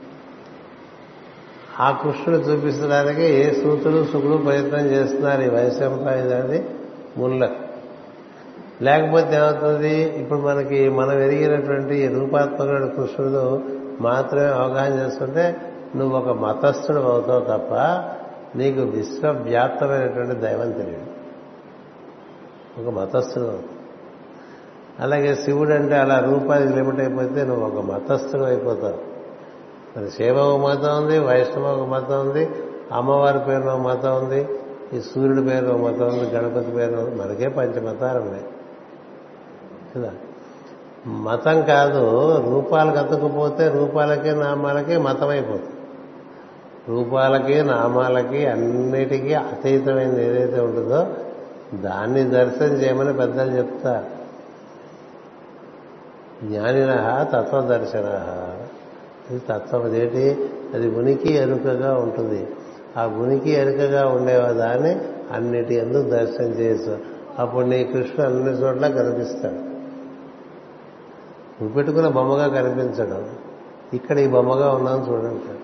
ఆ కృష్ణుడు చూపించడానికి ఏ సూతుడు సుఖుడు ప్రయత్నం చేస్తున్నారు ఈ వైశంపాయదాన్ని ముళ్ళ లేకపోతే ఏమవుతుంది ఇప్పుడు మనకి మనం ఎరిగినటువంటి ఈ రూపాత్మకుడు కృష్ణుడు మాత్రమే అవగాహన చేసుకుంటే నువ్వు ఒక మతస్థుడు అవుతావు తప్ప నీకు విశ్వవ్యాప్తమైనటువంటి దైవం తెలియదు ఒక మతస్థుడు అవుతావు అలాగే శివుడు అంటే అలా రూపానికి లిమిట్ అయిపోతే నువ్వు ఒక మతస్థుడు అయిపోతావు మరి శైవ ఒక మతం ఉంది వైష్ణవ ఒక మతం ఉంది అమ్మవారి పేరున ఒక మతం ఉంది ఈ సూర్యుడి పేరు ఒక మతం ఉంది గణపతి పేరు మనకే పంచమతాలు ఉన్నాయి కదా మతం కాదు రూపాలకు అతుకుపోతే రూపాలకి నామాలకి మతం అయిపోతుంది రూపాలకి నామాలకి అన్నిటికీ అతీతమైనది ఏదైతే ఉంటుందో దాన్ని దర్శనం చేయమని పెద్దలు చెప్తారు జ్ఞానిన తత్వదర్శన ఇది తత్వం అదేంటి అది ఉనికి ఎరుకగా ఉంటుంది ఆ ఉనికి ఎరుకగా ఉండేదాన్ని అన్నిటి ఎందుకు దర్శనం చేయొచ్చు అప్పుడు నీ కృష్ణుడు అన్ని చోట్ల కనిపిస్తాడు నువ్వు పెట్టుకున్న బొమ్మగా కనిపించడం ఇక్కడ ఈ బొమ్మగా ఉన్నాను చూడండి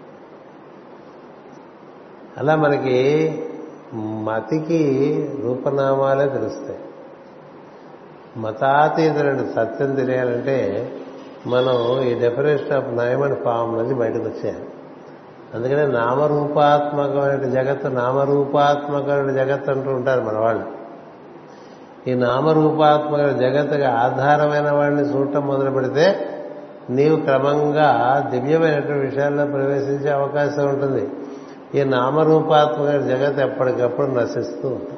అలా మనకి మతికి రూపనామాలే తెలుస్తాయి మతాతీతులంటే సత్యం తెలియాలంటే మనం ఈ డెఫినేషన్ ఆఫ్ నయం అండ్ ఫామ్ నుంచి బయటకు వచ్చాం అందుకనే నామరూపాత్మకమైన జగత్తు నామరూపాత్మకమైన జగత్ అంటూ ఉంటారు మన వాళ్ళు ఈ నామరూపాత్మక జగత్తుకి ఆధారమైన వాడిని చూడటం మొదలు పెడితే నీవు క్రమంగా దివ్యమైనటువంటి విషయాల్లో ప్రవేశించే అవకాశం ఉంటుంది ఈ నామరూపాత్మక జగత్ ఎప్పటికప్పుడు నశిస్తూ ఉంటుంది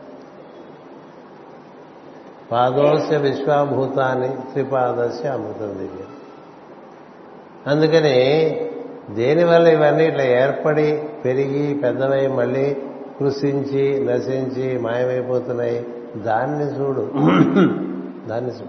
పాదోస్య విశ్వాభూతాన్ని త్రిపాదస్య అమృతం దివ్య అందుకని దేనివల్ల ఇవన్నీ ఇట్లా ఏర్పడి పెరిగి పెద్దవై మళ్ళీ కృషించి నశించి మాయమైపోతున్నాయి దాన్ని చూడు దాన్ని చూడు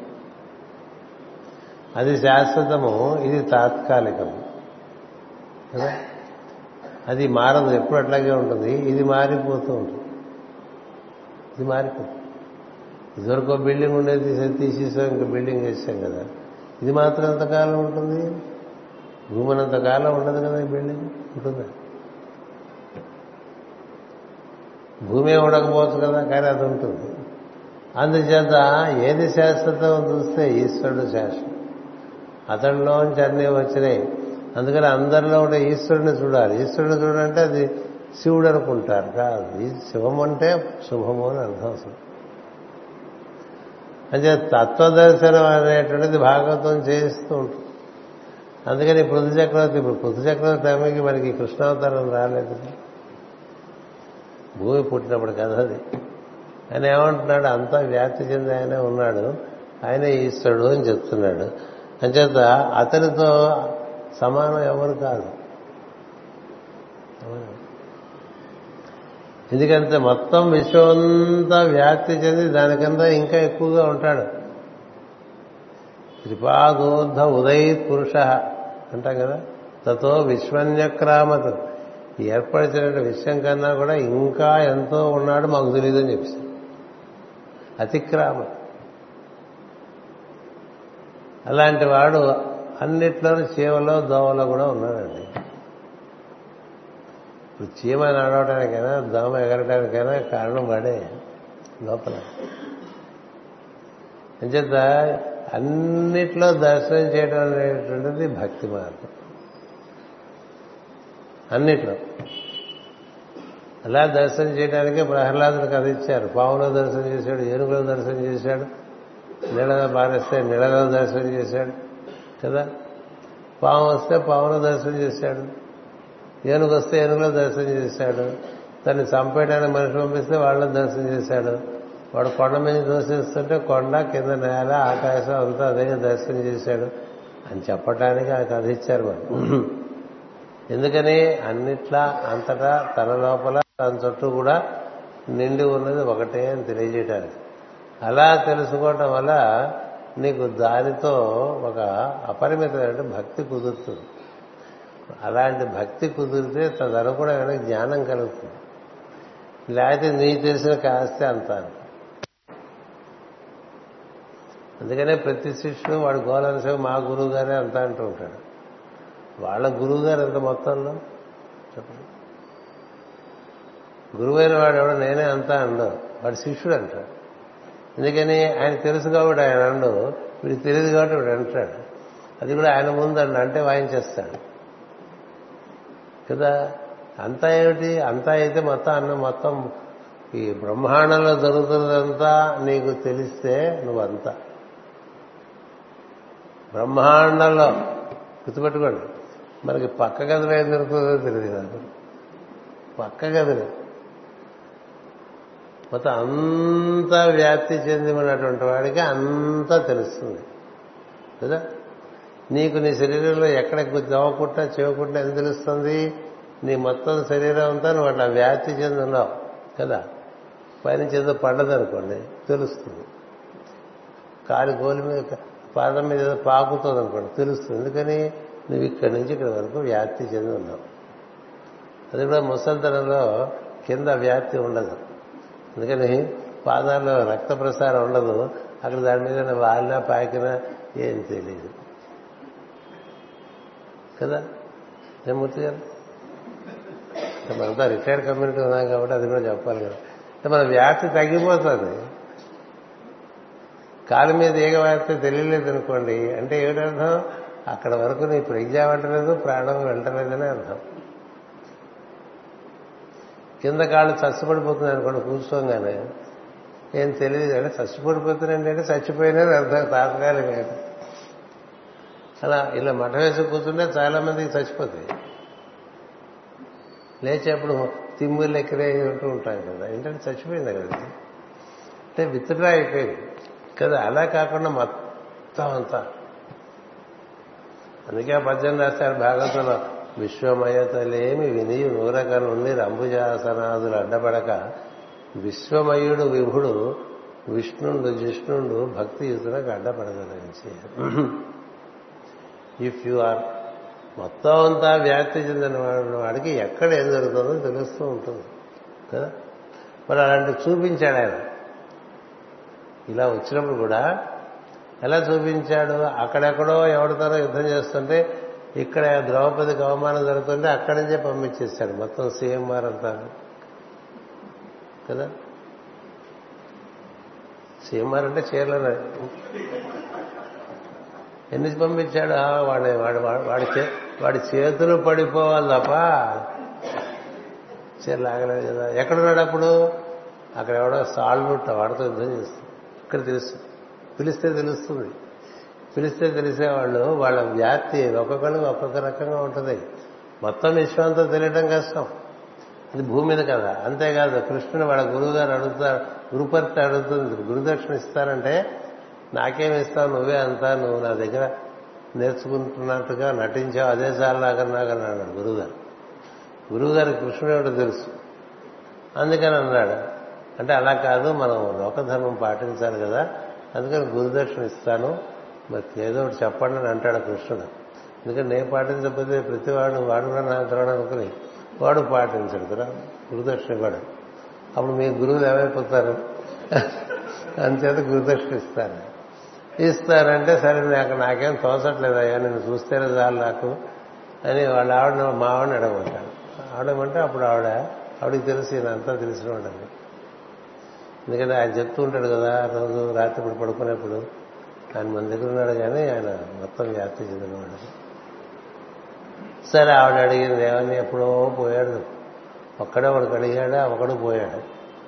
అది శాశ్వతము ఇది తాత్కాలికము కదా అది మారదు ఎప్పుడు అట్లాగే ఉంటుంది ఇది మారిపోతూ ఉంటుంది ఇది మారిపోతుంది ఇదివరకు ఒక బిల్డింగ్ ఉండేది తీసేసాం ఇంకా బిల్డింగ్ వేసాం కదా ఇది మాత్రం ఎంతకాలం ఉంటుంది భూమనంతకాలం ఉండదు కదా ఈ బిల్డింగ్ ఉంటుందా భూమి ఉండకపోవచ్చు కదా కానీ అది ఉంటుంది అందుచేత ఏది శాశ్వతం చూస్తే ఈశ్వరుడు శాశ్వతం అతడిలోంచి అన్నీ వచ్చినాయి అందుకని అందరిలో ఉండే ఈశ్వరుని చూడాలి ఈశ్వరుని చూడాలంటే అది శివుడు అనుకుంటారు కాదు ఈ శివం అంటే శుభము అని అర్థం అసలు అంటే తత్వదర్శనం అనేటువంటిది భాగవతం చేయిస్తూ ఉంటుంది అందుకని పృథు చక్రవర్తి ఇప్పుడు పృథు చక్రవర్తి టైంకి మనకి కృష్ణావతారం రాలేదు భూమి పుట్టినప్పుడు కదా అది ఆయన ఏమంటున్నాడు అంతా వ్యాప్తి చెంది ఆయనే ఉన్నాడు ఆయనే ఈశ్వరుడు అని చెప్తున్నాడు అంచేత అతనితో సమానం ఎవరు కాదు ఎందుకంటే మొత్తం విశ్వమంతా వ్యాప్తి చెంది దానికన్నా ఇంకా ఎక్కువగా ఉంటాడు త్రిపాదోద్ధ ఉదయ్ పురుష అంటాం కదా తతో విశ్వన్యక్రామత్ ఏర్పరిచిన విషయం కన్నా కూడా ఇంకా ఎంతో ఉన్నాడు మాకు తెలియదని చెప్పి అతిక్రామ అలాంటి వాడు అన్నిట్లోనూ చీమలో దోమలో కూడా ఉన్నాడండి ఇప్పుడు చీమ నడవడానికైనా దోమ ఎగరడానికైనా కారణం వాడే లోపల అంచేత అన్నిట్లో దర్శనం చేయడం అనేటువంటిది భక్తి మార్గం అన్నిట్లో అలా దర్శనం చేయడానికే ప్రహ్లాదుడు కథ ఇచ్చారు పావులో దర్శనం చేశాడు ఏనుగులో దర్శనం చేశాడు నీళ్ళలో పారేస్తే నీళ్ళలో దర్శనం చేశాడు కదా పాము వస్తే పావులో దర్శనం చేశాడు ఏనుగు వస్తే ఏనుగులో దర్శనం చేశాడు దాన్ని చంపేయడానికి మనిషి పంపిస్తే వాళ్ళని దర్శనం చేశాడు వాడు కొండ మీద దర్శిస్తుంటే కొండ కింద నేల ఆకాశం అంతా అదే దర్శనం చేశాడు అని చెప్పటానికి ఆ కథ ఇచ్చారు వాళ్ళు ఎందుకని అన్నిట్లా అంతటా తన లోపల తన చుట్టూ కూడా నిండి ఉన్నది ఒకటే అని తెలియజేయడానికి అలా తెలుసుకోవటం వల్ల నీకు దానితో ఒక అపరిమితమైన భక్తి కుదురుతుంది అలాంటి భక్తి కుదిరితే తదనుగుణమైన జ్ఞానం కలుగుతుంది లేకపోతే నీ తెలిసిన కాస్తే అంత అందుకనే ప్రతి శిష్యుడు వాడు గోలంసేపు మా గురువు గారే అంతా అంటూ ఉంటాడు వాళ్ళ గురువు గారు ఎంత మొత్తంలో చెప్పండి గురువైన వాడు ఎవడో నేనే అంతా అండు వాడు శిష్యుడు అంటాడు ఎందుకని ఆయన తెలుసు కాబట్టి ఆయన అండు వీడికి తెలియదు కాబట్టి వీడు అంటాడు అది కూడా ఆయన ముందు అండు అంటే వాయించేస్తాడు కదా అంతా ఏమిటి అంతా అయితే మొత్తం అన్న మొత్తం ఈ బ్రహ్మాండంలో జరుగుతున్నదంతా నీకు తెలిస్తే నువ్వంతా బ్రహ్మాండంలో గుర్తుపెట్టుకోండి మనకి పక్క గదిలో ఏం జరుగుతుందో తెలియదు నాకు పక్క గదిలో మొత్తం అంతా వ్యాప్తి చెంది ఉన్నటువంటి వాడికి అంతా తెలుస్తుంది కదా నీకు నీ శరీరంలో ఎక్కడ దవ్వకుండా చెవకుండా ఎంత తెలుస్తుంది నీ మొత్తం శరీరం అంతా నువ్వు అట్లా వ్యాప్తి చెంది ఉన్నావు కదా పైనుంచి ఏదో పడ్డదనుకోండి తెలుస్తుంది కాలి గోలి మీద పాదం మీద ఏదో పాకుతుంది అనుకోండి తెలుస్తుంది ఎందుకని నువ్వు ఇక్కడి నుంచి ఇక్కడి వరకు వ్యాప్తి చెంది ఉన్నావు అది కూడా ముసలితనంలో కింద వ్యాప్తి ఉండదు అందుకని పాదాల్లో రక్త ప్రసారం ఉండదు అక్కడ దాని మీద వాలినా పాకినా ఏం తెలియదు కదా మూర్తి గారు మనంతా రిటైర్డ్ కమ్యూనిటీ ఉన్నాం కాబట్టి అది కూడా చెప్పాలి కదా మన వ్యాప్తి తగ్గిపోతుంది కాలు మీద ఏగ వ్యాప్తి తెలియలేదు అనుకోండి అంటే ఏమిటర్థం అక్కడ వరకు నీ ప్రజ్ఞ వెంటలేదు ప్రాణం వెంటలేదని అర్థం కింద కాళ్ళు చచ్చిపడిపోతుంది అనుకోండి కూర్చోగానే ఏం తెలియదు అంటే చచ్చిపడిపోతున్నాయండి అంటే చచ్చిపోయినది అర్థం తాత్కాలిక అలా ఇలా మఠ వేసి కూర్చుంటే చాలా మందికి చచ్చిపోతాయి లేచేప్పుడు తిమ్ములు ఎక్కడే ఉంటూ ఉంటాం కదా ఏంటంటే చచ్చిపోయింది అక్కడ అంటే విత్డ్రా అయిపోయింది కదా అలా కాకుండా మొత్తం అంతా అందుకే ఆ పద్యం రాస్తారు భాగవతంలో విశ్వమయతలేమి వినియు నూరకను ఉండి రంభుజాసనాదులు అడ్డపడక విశ్వమయుడు విభుడు విష్ణుండు జిష్ణుండు భక్తియుతులకు అడ్డపడగలించి ఇఫ్ యు ఆర్ మొత్తం అంతా వ్యాప్తి చెందిన వాడికి ఎక్కడ ఏం జరుగుతుందో తెలుస్తూ ఉంటుంది కదా మరి అలాంటి చూపించాడు ఆయన ఇలా వచ్చినప్పుడు కూడా ఎలా చూపించాడు అక్కడెక్కడో ఎవరితోనో యుద్ధం చేస్తుంటే ఇక్కడ ద్రౌపదికి అవమానం జరుగుతుంటే అక్కడి నుంచే పంపించేశాడు మొత్తం సీఎంఆర్ అంతా కదా సీఎంఆర్ అంటే చీరలనే ఎన్ని పంపించాడు వాడి వాడి వాడి వాడి చేతులు పడిపోవాలి తప్ప చీరలు ఆగలేదు కదా ఎక్కడున్నాడు అప్పుడు అక్కడ ఎవడో సాల్ముట్ట వాడితో యుద్ధం చేస్తుంది ఇక్కడ తెలుస్తుంది పిలిస్తే తెలుస్తుంది పిలిస్తే తెలిసేవాళ్ళు వాళ్ళ వ్యాప్తి ఒక్కొక్కరికి ఒక్కొక్క రకంగా ఉంటుంది మొత్తం విశ్వంతో తెలియడం కష్టం అది భూమి మీద కదా అంతేకాదు కృష్ణుని వాళ్ళ గురువు గారు అడుగుతారు గురుపర్తి అడుగుతుంది గురుదక్షిణ ఇస్తారంటే నాకేమి ఇస్తావు నువ్వే అంతా నువ్వు నా దగ్గర నేర్చుకుంటున్నట్టుగా నటించావు అదే చాలు నాకన్నా నాకన్నాడు గురువుగారు గురువుగారి కృష్ణుడు ఏమిటో తెలుసు అందుకని అన్నాడు అంటే అలా కాదు మనం లోకధర్మం పాటించాలి కదా అందుకని గురుదక్షిణ ఇస్తాను మరి ఏదో ఒకటి చెప్పండి అని అంటాడు కృష్ణుడు ఎందుకంటే నేను పాటించకపోతే ప్రతివాడు వాడు కూడా నా తర్వాత అనుకుని వాడు పాటించడు కదా గురుదక్షిణ కూడా అప్పుడు మీ గురువులు ఏమైపోతారు అంచేత గురుదక్షిణ ఇస్తాను ఇస్తారంటే సరే నాకు నాకేం తోచట్లేదు అయ్యా నేను చూస్తేనే చాలు నాకు అని వాళ్ళ ఆవిడ మా ఆవిడని అడగమంటాను ఆవిడమంటే అప్పుడు ఆవిడ ఆవిడకి తెలిసి అంతా తెలిసిన వాడని ఎందుకంటే ఆయన చెప్తూ ఉంటాడు కదా రోజు రాత్రి ఇప్పుడు పడుకునేప్పుడు ఆయన మన దగ్గర ఉన్నాడు కానీ ఆయన మొత్తం వ్యాప్తి చెందినవాడు సరే ఆవిడ అడిగింది ఏమని ఎప్పుడో పోయాడు ఒక్కడే ఒకడికి అడిగాడా ఒకడు పోయాడు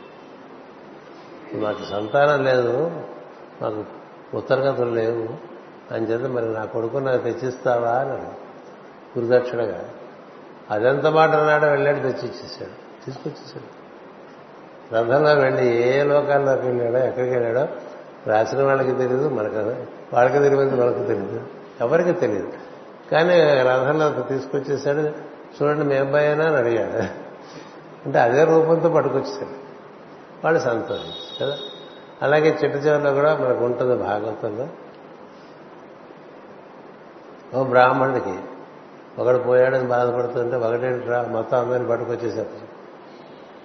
మాకు సంతానం లేదు మాకు ఉత్తరగతులు లేవు అని చేత మరి నా కొడుకు నాకు తెచ్చిస్తావా అని గురుదక్షిణగా అదెంత మాట అన్నాడో వెళ్ళాడు తెచ్చిచ్చేసాడు తీసుకొచ్చేసాడు రథంలో వెళ్ళి ఏ లోకాల్లోకి వెళ్ళాడో ఎక్కడికి వెళ్ళాడో రాసిన వాళ్ళకి తెలియదు మనకు వాళ్ళకి తెలియదు మనకు తెలియదు ఎవరికి తెలియదు కానీ రథంలో తీసుకొచ్చేసాడు చూడండి మీ అబ్బాయి అయినా అని అడిగాడు అంటే అదే రూపంతో పట్టుకొచ్చేసాడు వాళ్ళు సంతోషించారు కదా అలాగే చెట్టు చివరిలో కూడా మనకు ఉంటుంది భాగవతంలో ఓ బ్రాహ్మణుడికి ఒకడు పోయాడని బాధపడుతుంటే ఒకటేంట్రా మొత్తం అందరిని పట్టుకొచ్చేసారు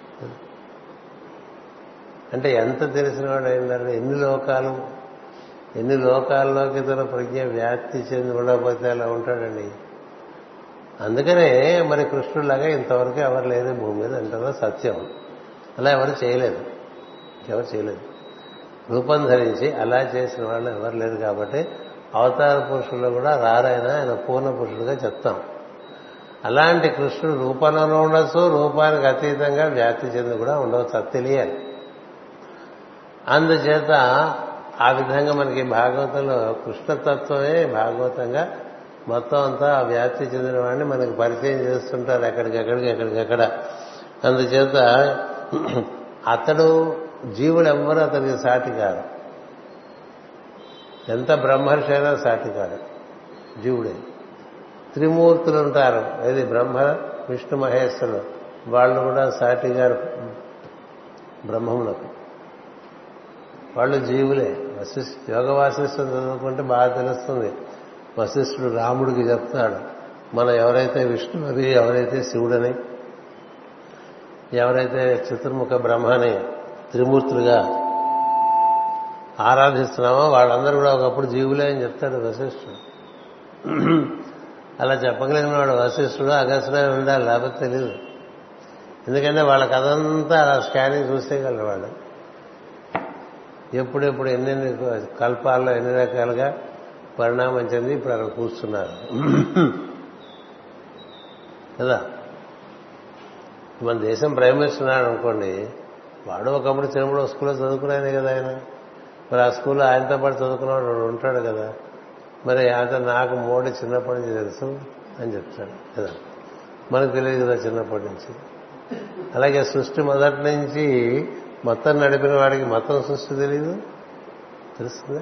అంటే ఎంత తెలిసిన వాడు అయిందంటే ఎన్ని లోకాలు ఎన్ని లోకాల్లోకి తన ప్రజ్ఞ వ్యాప్తి చెంది ఉండకపోతే అలా ఉంటాడండి అందుకనే మరి కృష్ణుడిలాగా ఇంతవరకు ఎవరు లేరు భూమి మీద అంటారో సత్యం అలా ఎవరు చేయలేదు ఎవరు చేయలేదు రూపం ధరించి అలా చేసిన వాళ్ళు ఎవరు లేరు కాబట్టి అవతార పురుషుల్లో కూడా రారైనా ఆయన పూర్ణ పురుషుడుగా చెప్తాం అలాంటి కృష్ణుడు రూపంలో ఉండొచ్చు రూపానికి అతీతంగా వ్యాప్తి చెంది కూడా ఉండవచ్చు అది తెలియాలి అందుచేత ఆ విధంగా మనకి భాగవతంలో కృష్ణతత్వమే భాగవతంగా మొత్తం అంతా వ్యాప్తి చెందిన వాడిని మనకి పరిచయం చేస్తుంటారు ఎక్కడికెక్కడికి ఎక్కడికెక్కడ అందుచేత అతడు జీవుడు ఎవ్వరు అతనికి సాటి కాదు ఎంత బ్రహ్మర్షి అయినా సాటి కాదు జీవుడే త్రిమూర్తులు ఉంటారు ఏది బ్రహ్మ విష్ణు మహేశ్వరులు వాళ్ళు కూడా సాటి గారు బ్రహ్మములకు వాళ్ళు జీవులే వశిష్ఠ యోగ వాసిష్టం చదువుకుంటే బాగా తెలుస్తుంది వశిష్ఠుడు రాముడికి చెప్తాడు మనం ఎవరైతే విష్ణువని ఎవరైతే శివుడని ఎవరైతే చతుర్ముఖ బ్రహ్మని త్రిమూర్తులుగా ఆరాధిస్తున్నామో వాళ్ళందరూ కూడా ఒకప్పుడు జీవులే అని చెప్తాడు వశిష్ఠుడు అలా చెప్పగలిగిన వాడు వశిష్ఠుడు అగస్టుడే ఉండాలి లేకపోతే తెలియదు ఎందుకంటే వాళ్ళ కథంతా అలా స్కానింగ్ చూసేయగలరు వాళ్ళు ఎప్పుడెప్పుడు ఎన్నెన్ని కల్పాల్లో ఎన్ని రకాలుగా పరిణామం చెంది ఇప్పుడు అక్కడ కూర్చున్నారు కదా మన దేశం ప్రైమ్ మినిస్టర్ ఉన్నాడు అనుకోండి వాడు ఒకప్పుడు తిరుమల స్కూల్లో చదువుకున్నాయనే కదా ఆయన మరి ఆ స్కూల్లో ఆయనతో పాటు చదువుకున్నవాడు ఉంటాడు కదా మరి ఆయన నాకు మోడీ చిన్నప్పటి నుంచి తెలుసు అని చెప్తాడు కదా మనకు తెలియదు కదా చిన్నప్పటి నుంచి అలాగే సృష్టి మొదటి నుంచి మొత్తం నడిపిన వాడికి మొత్తం సృష్టి తెలియదు తెలుస్తుంది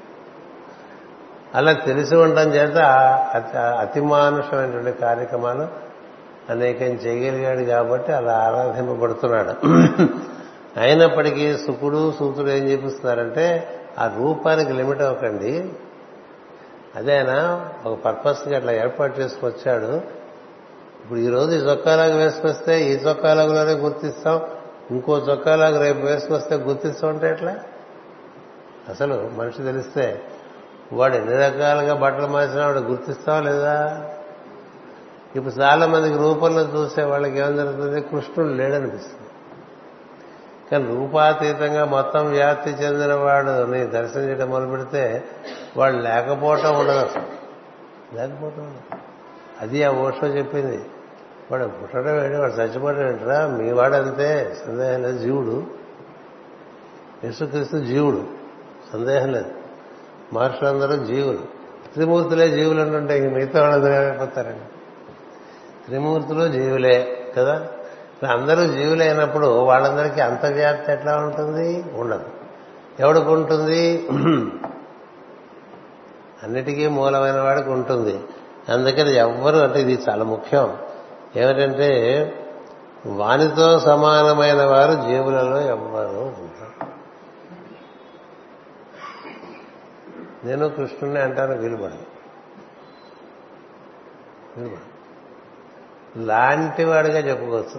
అలా తెలిసి ఉండటం చేత అతిమానుషమైనటువంటి కార్యక్రమాలు అనేకం చేయగలిగాడు కాబట్టి అలా ఆరాధింపబడుతున్నాడు అయినప్పటికీ సుకుడు సూతుడు ఏం చూపిస్తున్నారంటే ఆ రూపానికి లిమిట్ అవ్వకండి అదే ఆయన ఒక పర్పస్కి అట్లా ఏర్పాటు చేసుకొచ్చాడు ఇప్పుడు ఈ రోజు ఈ చొక్కాలాగా వేసుకొస్తే ఈ చొక్కాలాగులోనే గుర్తిస్తాం ఇంకో చొక్కాలాగా రేపు వేసుకొస్తే గుర్తిస్తాం అంటే ఎట్లా అసలు మనిషి తెలిస్తే వాడు ఎన్ని రకాలుగా బట్టలు మార్చినా వాడు గుర్తిస్తావా లేదా ఇప్పుడు చాలా మందికి రూపంలో చూసే వాళ్ళకి ఏం జరుగుతుంది కృష్ణుడు లేడనిపిస్తుంది కానీ రూపాతీతంగా మొత్తం వ్యాప్తి చెందిన వాడు నీ దర్శనం చేయడం మొదలు పెడితే వాడు లేకపోవటం ఉండదు అసలు లేకపోవటం ఉండదు అది ఆ ఓషో చెప్పింది వాడు పుట్టడం ఏంటి వాడు చచ్చిపోవడం ఏంటరా మీ వాడంతే సందేహం లేదు జీవుడు యేసుక్రీస్తు జీవుడు సందేహం లేదు మహర్షులందరూ జీవులు త్రిమూర్తులే జీవులు అంటుంటే ఇంక మిగతా వాళ్ళు అయిపోతారండి త్రిమూర్తులు జీవులే కదా అందరూ జీవులే అయినప్పుడు వాళ్ళందరికీ అంతర్వ్యాప్తి ఎట్లా ఉంటుంది ఉండదు ఎవడికి ఉంటుంది అన్నిటికీ మూలమైన వాడికి ఉంటుంది అందుకని ఎవ్వరు అంటే ఇది చాలా ముఖ్యం ఏమిటంటే వానితో సమానమైన వారు జీవులలో ఎవ్వరు ఉంటారు నేను కృష్ణుని అంటాను వీలుపడదు వీలుపడదు లాంటి వాడిగా చెప్పుకోవచ్చు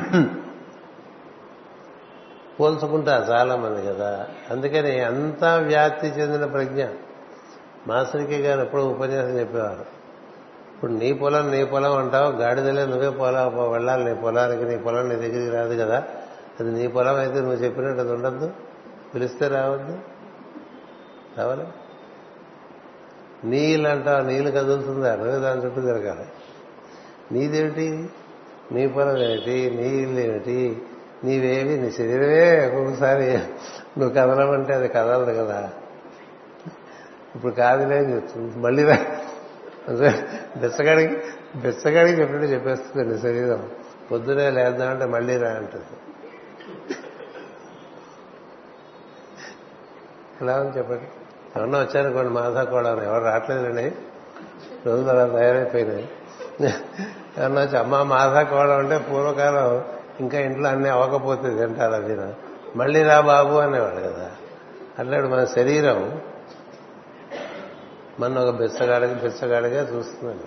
పోల్చుకుంటారు చాలా మంది కదా అందుకని అంతా వ్యాప్తి చెందిన ప్రజ్ఞ మాస్టర్కి గారు ఎప్పుడు ఉపన్యాసం చెప్పేవారు ఇప్పుడు నీ పొలం నీ పొలం అంటావు గాడిదలే నువ్వే పొలం వెళ్ళాలి నీ పొలానికి నీ పొలం నీ దగ్గరికి రాదు కదా అది నీ పొలం అయితే నువ్వు చెప్పినట్టు అది ఉండద్దు పిలిస్తే రావద్దు రావాలి నీళ్ళు అంటావు నీళ్ళు కదులుతుందా నువ్వే దాని చుట్టూ తిరగాలి నీదేమిటి నీ పొలం ఏమిటి నీళ్ళు ఏమిటి నీవేవి నీ శరీరమే ఒక్కొక్కసారి నువ్వు కదలమంటే అది కదలదు కదా ఇప్పుడు కాదులే అని చెప్తుంది మళ్ళీ రా బెచ్చగాడికి బెచ్చగాడికి చెప్పినట్టు చెప్పేస్తుంది నీ శరీరం పొద్దునే లేద్దామంటే మళ్ళీ రా అంటుంది ఎలా ఉంది చెప్పండి ఎవరన్నా వచ్చారనుకోండి మాధా కూడా ఎవరు రావట్లేదండి రోజులు అలా తయారైపోయినాయి ఎవరన్నా వచ్చి అమ్మ మాధా కోడం అంటే పూర్వకాలం ఇంకా ఇంట్లో అన్నీ అవ్వకపోతే తింటారు అది మళ్ళీ రా బాబు అనేవాడు కదా అట్లాడు మన శరీరం మన ఒక బెచ్చగాడికి బెచ్చగాడిగా చూస్తుందండి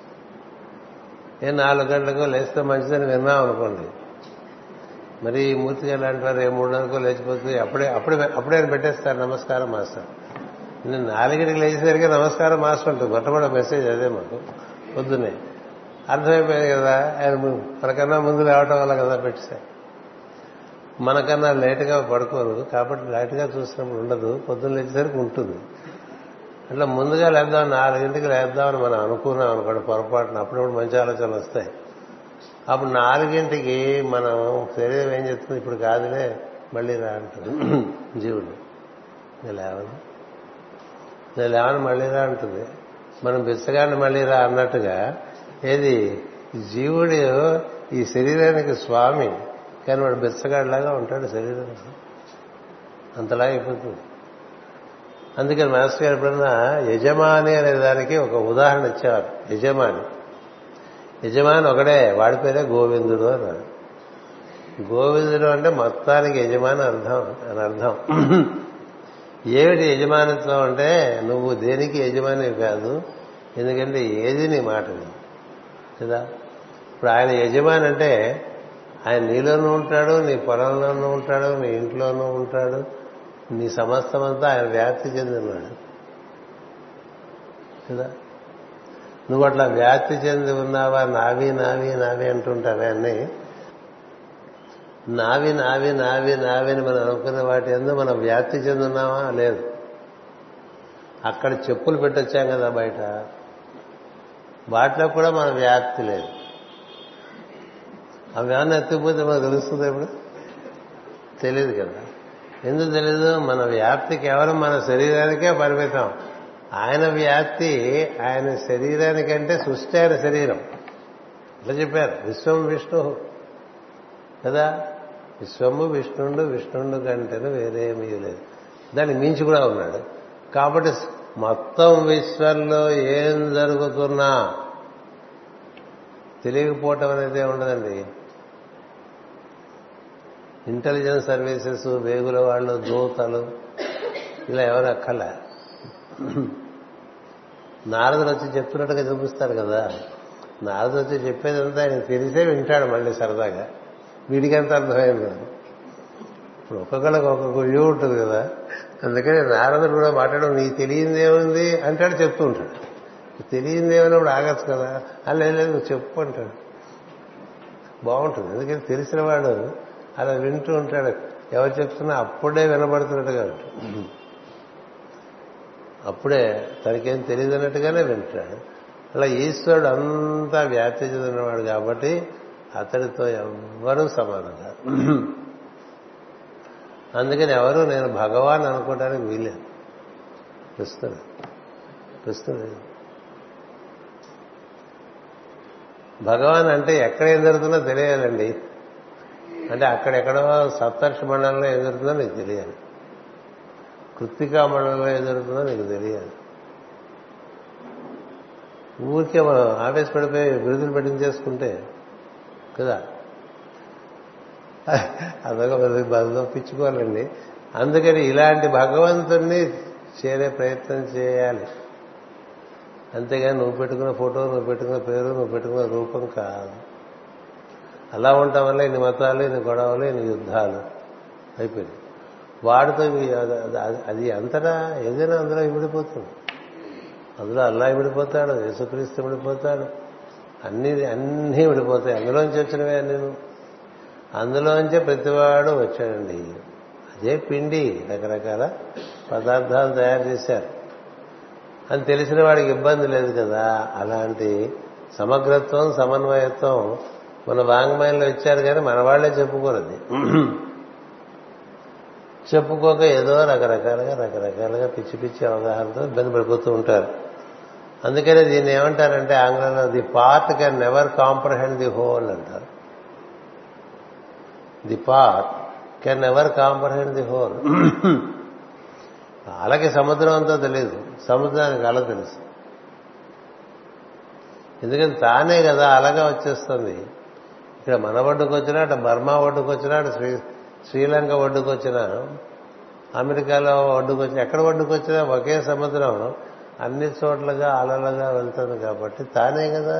ఏ నాలుగు గంటలకో లేస్తే మంచిదని విన్నాం అనుకోండి మరి ఈ మూర్తిగా లాంటి వారు ఏ మూడున్నరకో లేచిపోతుంది అప్పుడే అప్పుడే అప్పుడే పెట్టేస్తారు నమస్కారం మాస్టర్ నేను నాలుగింటికి లేచేసరికి నమస్కారం మాస్టర్ ఉంటుంది మొట్టమొదటి మెసేజ్ అదే మాకు పొద్దున్నే అర్థమైపోయింది కదా ఆయన ము- మనకన్నా ముందు రావటం వల్ల కదా పెట్టేశారు మనకన్నా లేటుగా పడుకోరు కాబట్టి లేటుగా చూసినప్పుడు ఉండదు పొద్దున్న లేచేసరికి ఉంటుంది అట్లా ముందుగా లేద్దాం నాలుగింటికి లేద్దామని మనం అనుకున్నాం అనుకోండి పొరపాటున అప్పుడప్పుడు మంచి ఆలోచనలు వస్తాయి అప్పుడు నాలుగింటికి మనం శరీరం ఏం చెప్తుంది ఇప్పుడు కాదులే మళ్ళీ రా అంటుంది జీవుడు నేను లేవను నేను లేవని మళ్ళీ రా అంటుంది మనం బిచ్చగాన్ని మళ్ళీ రా అన్నట్టుగా ఏది జీవుడు ఈ శరీరానికి స్వామి కానీ వాడు బిచ్చగాడిలాగా ఉంటాడు శరీరానికి అంతలా అయిపోతుంది అందుకని మాస్టర్ గారు ఎప్పుడన్నా యజమాని అనే దానికి ఒక ఉదాహరణ ఇచ్చేవారు యజమాని యజమాని ఒకడే వాడి పేరే గోవిందుడు అన్నాడు గోవిందుడు అంటే మొత్తానికి యజమాని అర్థం అని అర్థం ఏమిటి యజమానిత్వం అంటే నువ్వు దేనికి యజమాని కాదు ఎందుకంటే ఏది నీ మాట వినదు. కదా ఇప్పుడు ఆయన యజమాని అంటే ఆయన నీలోనూ ఉంటాడు నీ పొలంలోనూ ఉంటాడు నీ ఇంట్లోనూ ఉంటాడు నీ సమస్తమంతా ఆయన వ్యాప్తి చెందినాడు కదా నువ్వు అట్లా వ్యాప్తి చెంది ఉన్నావా నావి నావి నావి అంటుంటావే అన్నీ నావి నావి నావి నావి అని మనం అనుకున్న వాటి ఎందు మనం వ్యాప్తి చెంది ఉన్నామా లేదు అక్కడ చెప్పులు పెట్టొచ్చాం కదా బయట వాటిలో కూడా మన వ్యాప్తి లేదు అవి ఏమన్నా ఎత్తుకుపోతే మనకు తెలుస్తుంది ఇప్పుడు తెలియదు కదా ఎందుకు తెలీదు మన వ్యాప్తి కేవలం మన శరీరానికే పరిమితం ఆయన వ్యాప్తి ఆయన శరీరానికంటే సృష్టి ఆయన శరీరం ఇట్లా చెప్పారు విశ్వం విష్ణు కదా విశ్వము విష్ణుండు విష్ణుండు కంటేను వేరేమీ లేదు దాన్ని మించి కూడా ఉన్నాడు కాబట్టి మొత్తం విశ్వంలో ఏం జరుగుతున్నా తెలియకపోవటం అనేది ఉండదండి ఇంటెలిజెన్స్ సర్వీసెస్ వేగుల వాళ్ళు దూతలు ఇలా ఎవరు అక్కర్లే నారదుడు వచ్చి చెప్తున్నట్టుగా చూపిస్తాడు కదా నారదుడు వచ్చి చెప్పేదంతా ఆయన తెలిసే వింటాడు మళ్ళీ సరదాగా వీడికంత అర్థమైంది కాదు ఇప్పుడు ఒక్కొక్కళ్ళకి ఒక్కొక్క వ్యూ ఉంటుంది కదా అందుకని నారదుడు కూడా మాట్లాడడం నీకు తెలియందేముంది అంటాడు చెప్తూ ఉంటాడు తెలియందేమన్నప్పుడు ఆగచ్చు కదా అలా లేదు నువ్వు చెప్పు అంటాడు బాగుంటుంది ఎందుకంటే తెలిసిన వాడు అలా వింటూ ఉంటాడు ఎవరు చెప్తున్నా అప్పుడే వినబడుతున్నట్టుగా ఉంటుంది అప్పుడే తనకేం తెలియదు అన్నట్టుగానే వింటాడు అలా ఈశ్వరుడు అంతా వ్యాప్తి చెందినవాడు కాబట్టి అతడితో ఎవ్వరూ సమానం కాదు అందుకని ఎవరు నేను భగవాన్ అనుకోవడానికి వీలేదు ప్రస్తుతం ప్రస్తుతం భగవాన్ అంటే ఎక్కడ ఏం జరుగుతుందో తెలియాలండి అంటే అక్కడెక్కడో సప్తర్షి మండలంలో ఏం జరుగుతుందో నీకు తెలియాలి కృత్తికా మండలంలో ఏం జరుగుతుందో నీకు తెలియాలి ఊరికే మనం ఆవేశపడిపోయి బిరుదులు పెట్టించేసుకుంటే కదా అదొక బదులు పిచ్చుకోవాలండి అందుకని ఇలాంటి భగవంతుణ్ణి చేరే ప్రయత్నం చేయాలి అంతేగాని నువ్వు పెట్టుకున్న ఫోటో నువ్వు పెట్టుకున్న పేరు నువ్వు పెట్టుకున్న రూపం కాదు అలా ఉండటం వల్ల ఇన్ని మతాలు ఇన్ని గొడవలు ఇన్ని యుద్ధాలు అయిపోయింది వాడితో ఇవి అది- అది- అది అంతటా ఏదైనా అందులో ఇమిడిపోతుంది అందులో అల్లా ఇమిడిపోతాడు యేసుక్రీస్తు ఇమిడిపోతాడు అన్ని అన్నీ ఇమిడిపోతాయి అందులోంచి వచ్చినవే అన్నీ అందులోంచే ప్రతివాడు వచ్చాడండి అదే పిండి రకరకాల పదార్థాలు తయారు చేశారు అని తెలిసిన వాడికి ఇబ్బంది లేదు కదా అలాంటి సమగ్రత్వం సమన్వయత్వం మన వాంగ్మయంలో ఇచ్చారు కానీ మన వాళ్లే చెప్పుకోరు అది చెప్పుకోక ఏదో రకరకాలుగా రకరకాలుగా పిచ్చి పిచ్చి అవగాహనతో ఇబ్బంది పడిపోతూ ఉంటారు అందుకనే దీన్ని ఏమంటారంటే ఆంగ్లంలో the part can never comprehend the whole అంటారు the part can never comprehend the whole అలకి సముద్రం అంతా తెలియదు సముద్రానికి అల తెలుసు ఎందుకని తానే కదా అలగా వచ్చేస్తుంది ఇక్కడ మన ఒడ్డుకు వచ్చినా అటు బర్మా ఒడ్డుకు వచ్చినా అటు శ్రీ శ్రీలంక ఒడ్డుకు వచ్చినా అమెరికాలో ఒడ్డుకు వచ్చినా ఎక్కడ ఒడ్డుకు వచ్చినా ఒకే సముద్రం అన్ని చోట్లగా అలలుగా వెళ్తుంది కాబట్టి తానే కదా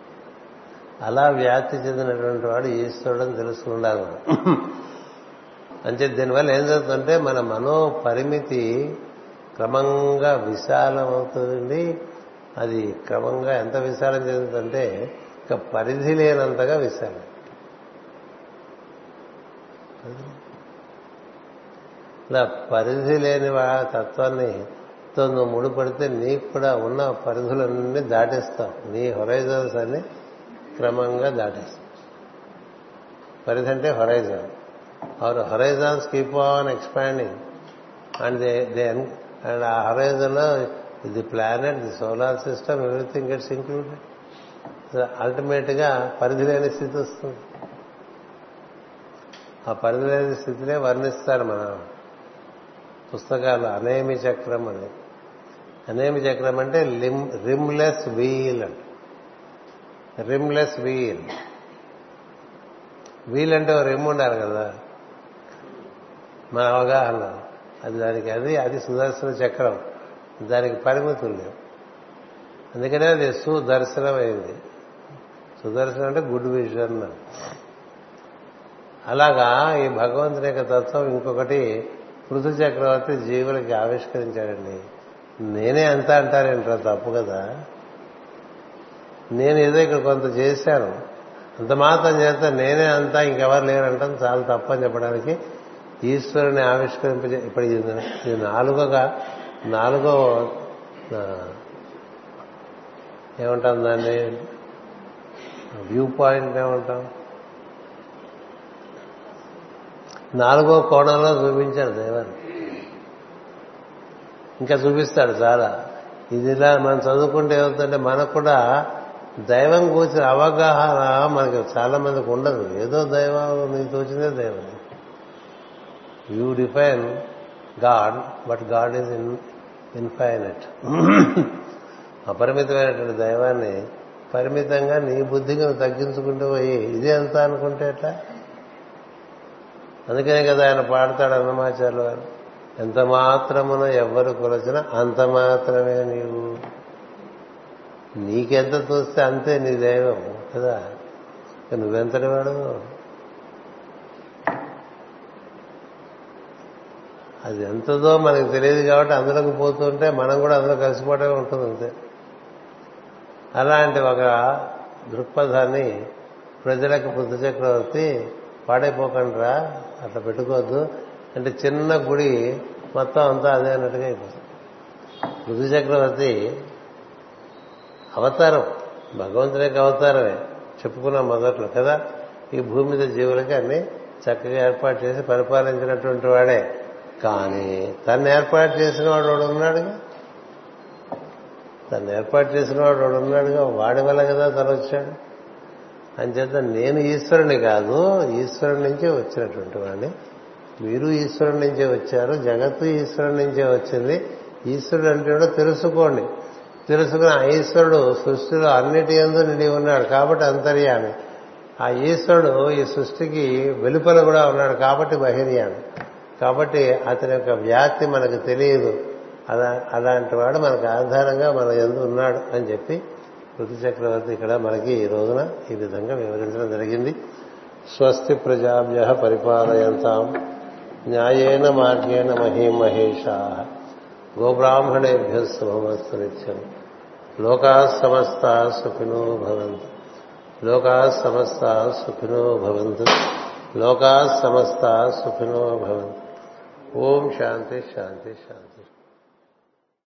అలా వ్యాప్తి చెందినటువంటి వాడు ఈశ్వరుడని తెలుసుకుండాలి మనం అంతే దీనివల్ల ఏం జరుగుతుందంటే మన మనో పరిమితి క్రమంగా విశాలం అవుతుంది అది క్రమంగా ఎంత విశాలం చెందుతుందంటే ఇక పరిధి లేనంతగా విశాలం ఇలా పరిధి లేని వా- తత్వాన్ని తో నువ్వు ముడిపడితే నీకు కూడా ఉన్న పరిధులన్నీ దాటేస్తావు నీ హొరైజన్స్ అన్ని క్రమంగా దాటేస్తావు పరిధి అంటే horizon our horizons keep on expanding and they they and ఆ హొరైజన్ లో the planet the solar system everything gets included ultimate గా పరిధి లేని స్థితి వస్తుంది ఆ పరిధి లేని స్థితినే వర్ణిస్తారు మన పుస్తకాలు అనేమి చక్రం అని అనేమి చక్రం అంటే లిమ్ రిమ్లెస్ వీల్ అంట రిమ్లెస్ వీల్ వీల్ అంటే ఒక రిమ్ ఉండాలి కదా మన అవగాహన అది దానికి అది అది సుదర్శన చక్రం దానికి పరిమితులు లేవు అందుకనే అది సుదర్శనం అయింది సుదర్శనం అంటే గుడ్ విజన్ అలాగా ఈ భగవంతుని యొక్క తత్వం ఇంకొకటి పృథు చక్రవర్తి జీవులకి ఆవిష్కరించాడండి నేనే అంత అంటారేంట్రా తప్పు కదా నేను ఏదో ఇక్కడ కొంత చేశాను అంత మాత్రం చేస్తే నేనే అంతా ఇంకెవరు లేరంటాం చాలా తప్పని చెప్పడానికి ఈశ్వరుని ఆవిష్కరింప ఇప్పుడు ఇది ఇది నాలుగోగా నాలుగో ఆ, ఏమంటాం దాన్ని వ్యూ పాయింట్ ఏమంటాం నాలుగో కోణంలో చూపించాడు దైవాన్ని ఇంకా చూపిస్తాడు చాలా ఇది ఇలా మనం చదువుకుంటే ఏమవుతుందంటే మనకు కూడా దైవం కూర్చిన అవగాహన మనకి చాలా మందికి ఉండదు ఏదో దైవం నీకు తోచిందే దైవం you define God but God is in infinite అపరిమితమైనటువంటి దైవాన్ని పరిమితంగా నీ బుద్ధికి నువ్వు తగ్గించుకుంటూ పోయి ఇదే ఎంత అనుకుంటే ఎట్లా అందుకనే కదా ఆయన పాడతాడు అన్నమాచార్యులు వారు ఎంత మాత్రమున ఎవ్వరు కొలచిన అంత మాత్రమే నీవు నీకెంత చూస్తే అంతే నీ దైవం కదా ఇక నువ్వెంతటి వాడు అది ఎంతదో మనకు తెలియదు కాబట్టి అందులోకి పోతుంటే మనం కూడా అందులో కలిసిపోవడమే ఉంటుంది అంతే అలాంటి ఒక దృక్పథాన్ని ప్రజలకు బుద్ధ చక్రవర్తి పాడైపోకండిరా అట్లా పెట్టుకోవద్దు అంటే చిన్న గుడి మొత్తం అంతా అదే అన్నట్టుగా అయిపోతుంది బుద్ధ చక్రవర్తి అవతారం భగవంతుని యొక్క అవతారమే చెప్పుకున్నాం మొదట్లో కదా ఈ భూమి మీద జీవులకి అన్ని చక్కగా ఏర్పాటు చేసి పరిపాలించినటువంటి వాడే కానీ తను ఏర్పాటు చేసిన వాడు వాడు ఉన్నాడుగా తను ఏర్పాటు చేసిన వాడు వాడు ఉన్నాడుగా వాడి వల్ల కదా తను వచ్చాడు అంచేత నేను ఈశ్వరుని కాదు ఈశ్వరుని నుంచే వచ్చినటువంటి వాడిని మీరు ఈశ్వరుని నుంచే వచ్చారు జగత్తు ఈశ్వరుని నుంచే వచ్చింది ఈశ్వరుడు అంటే కూడా తెలుసుకోండి తెలుసుకుని ఆ ఈశ్వరుడు సృష్టిలో అన్నిటి ఎందు నిండి ఉన్నాడు కాబట్టి అంతర్యామి ఆ ఈశ్వరుడు ఈ సృష్టికి వెలుపల కూడా ఉన్నాడు కాబట్టి బహిర్యామి కాబట్టి అతని యొక్క వ్యాప్తి మనకు తెలియదు అలా అలాంటి వాడు మనకు ఆధారంగా మన ఎందు ఉన్నాడు అని చెప్పి ఋతు చక్రవర్తి ఇక్కడ మనకి ఈ రోజున ఈ విధంగా వివరించడం జరిగింది స్వస్తి ప్రజాభ్య పరిపాలయంతాం న్యాయేన మార్గేణ మహీమహేషా గోబ్రాహ్మణేభ్య శుభమస్తు నిత్యం లోకా సమస్త సుఖినో భవంతు లోకా సమస్త సుఖినో భవంతు లోకా సమస్త సుఖినో భవంతు ఓం శాంతి శాంతి శాంతి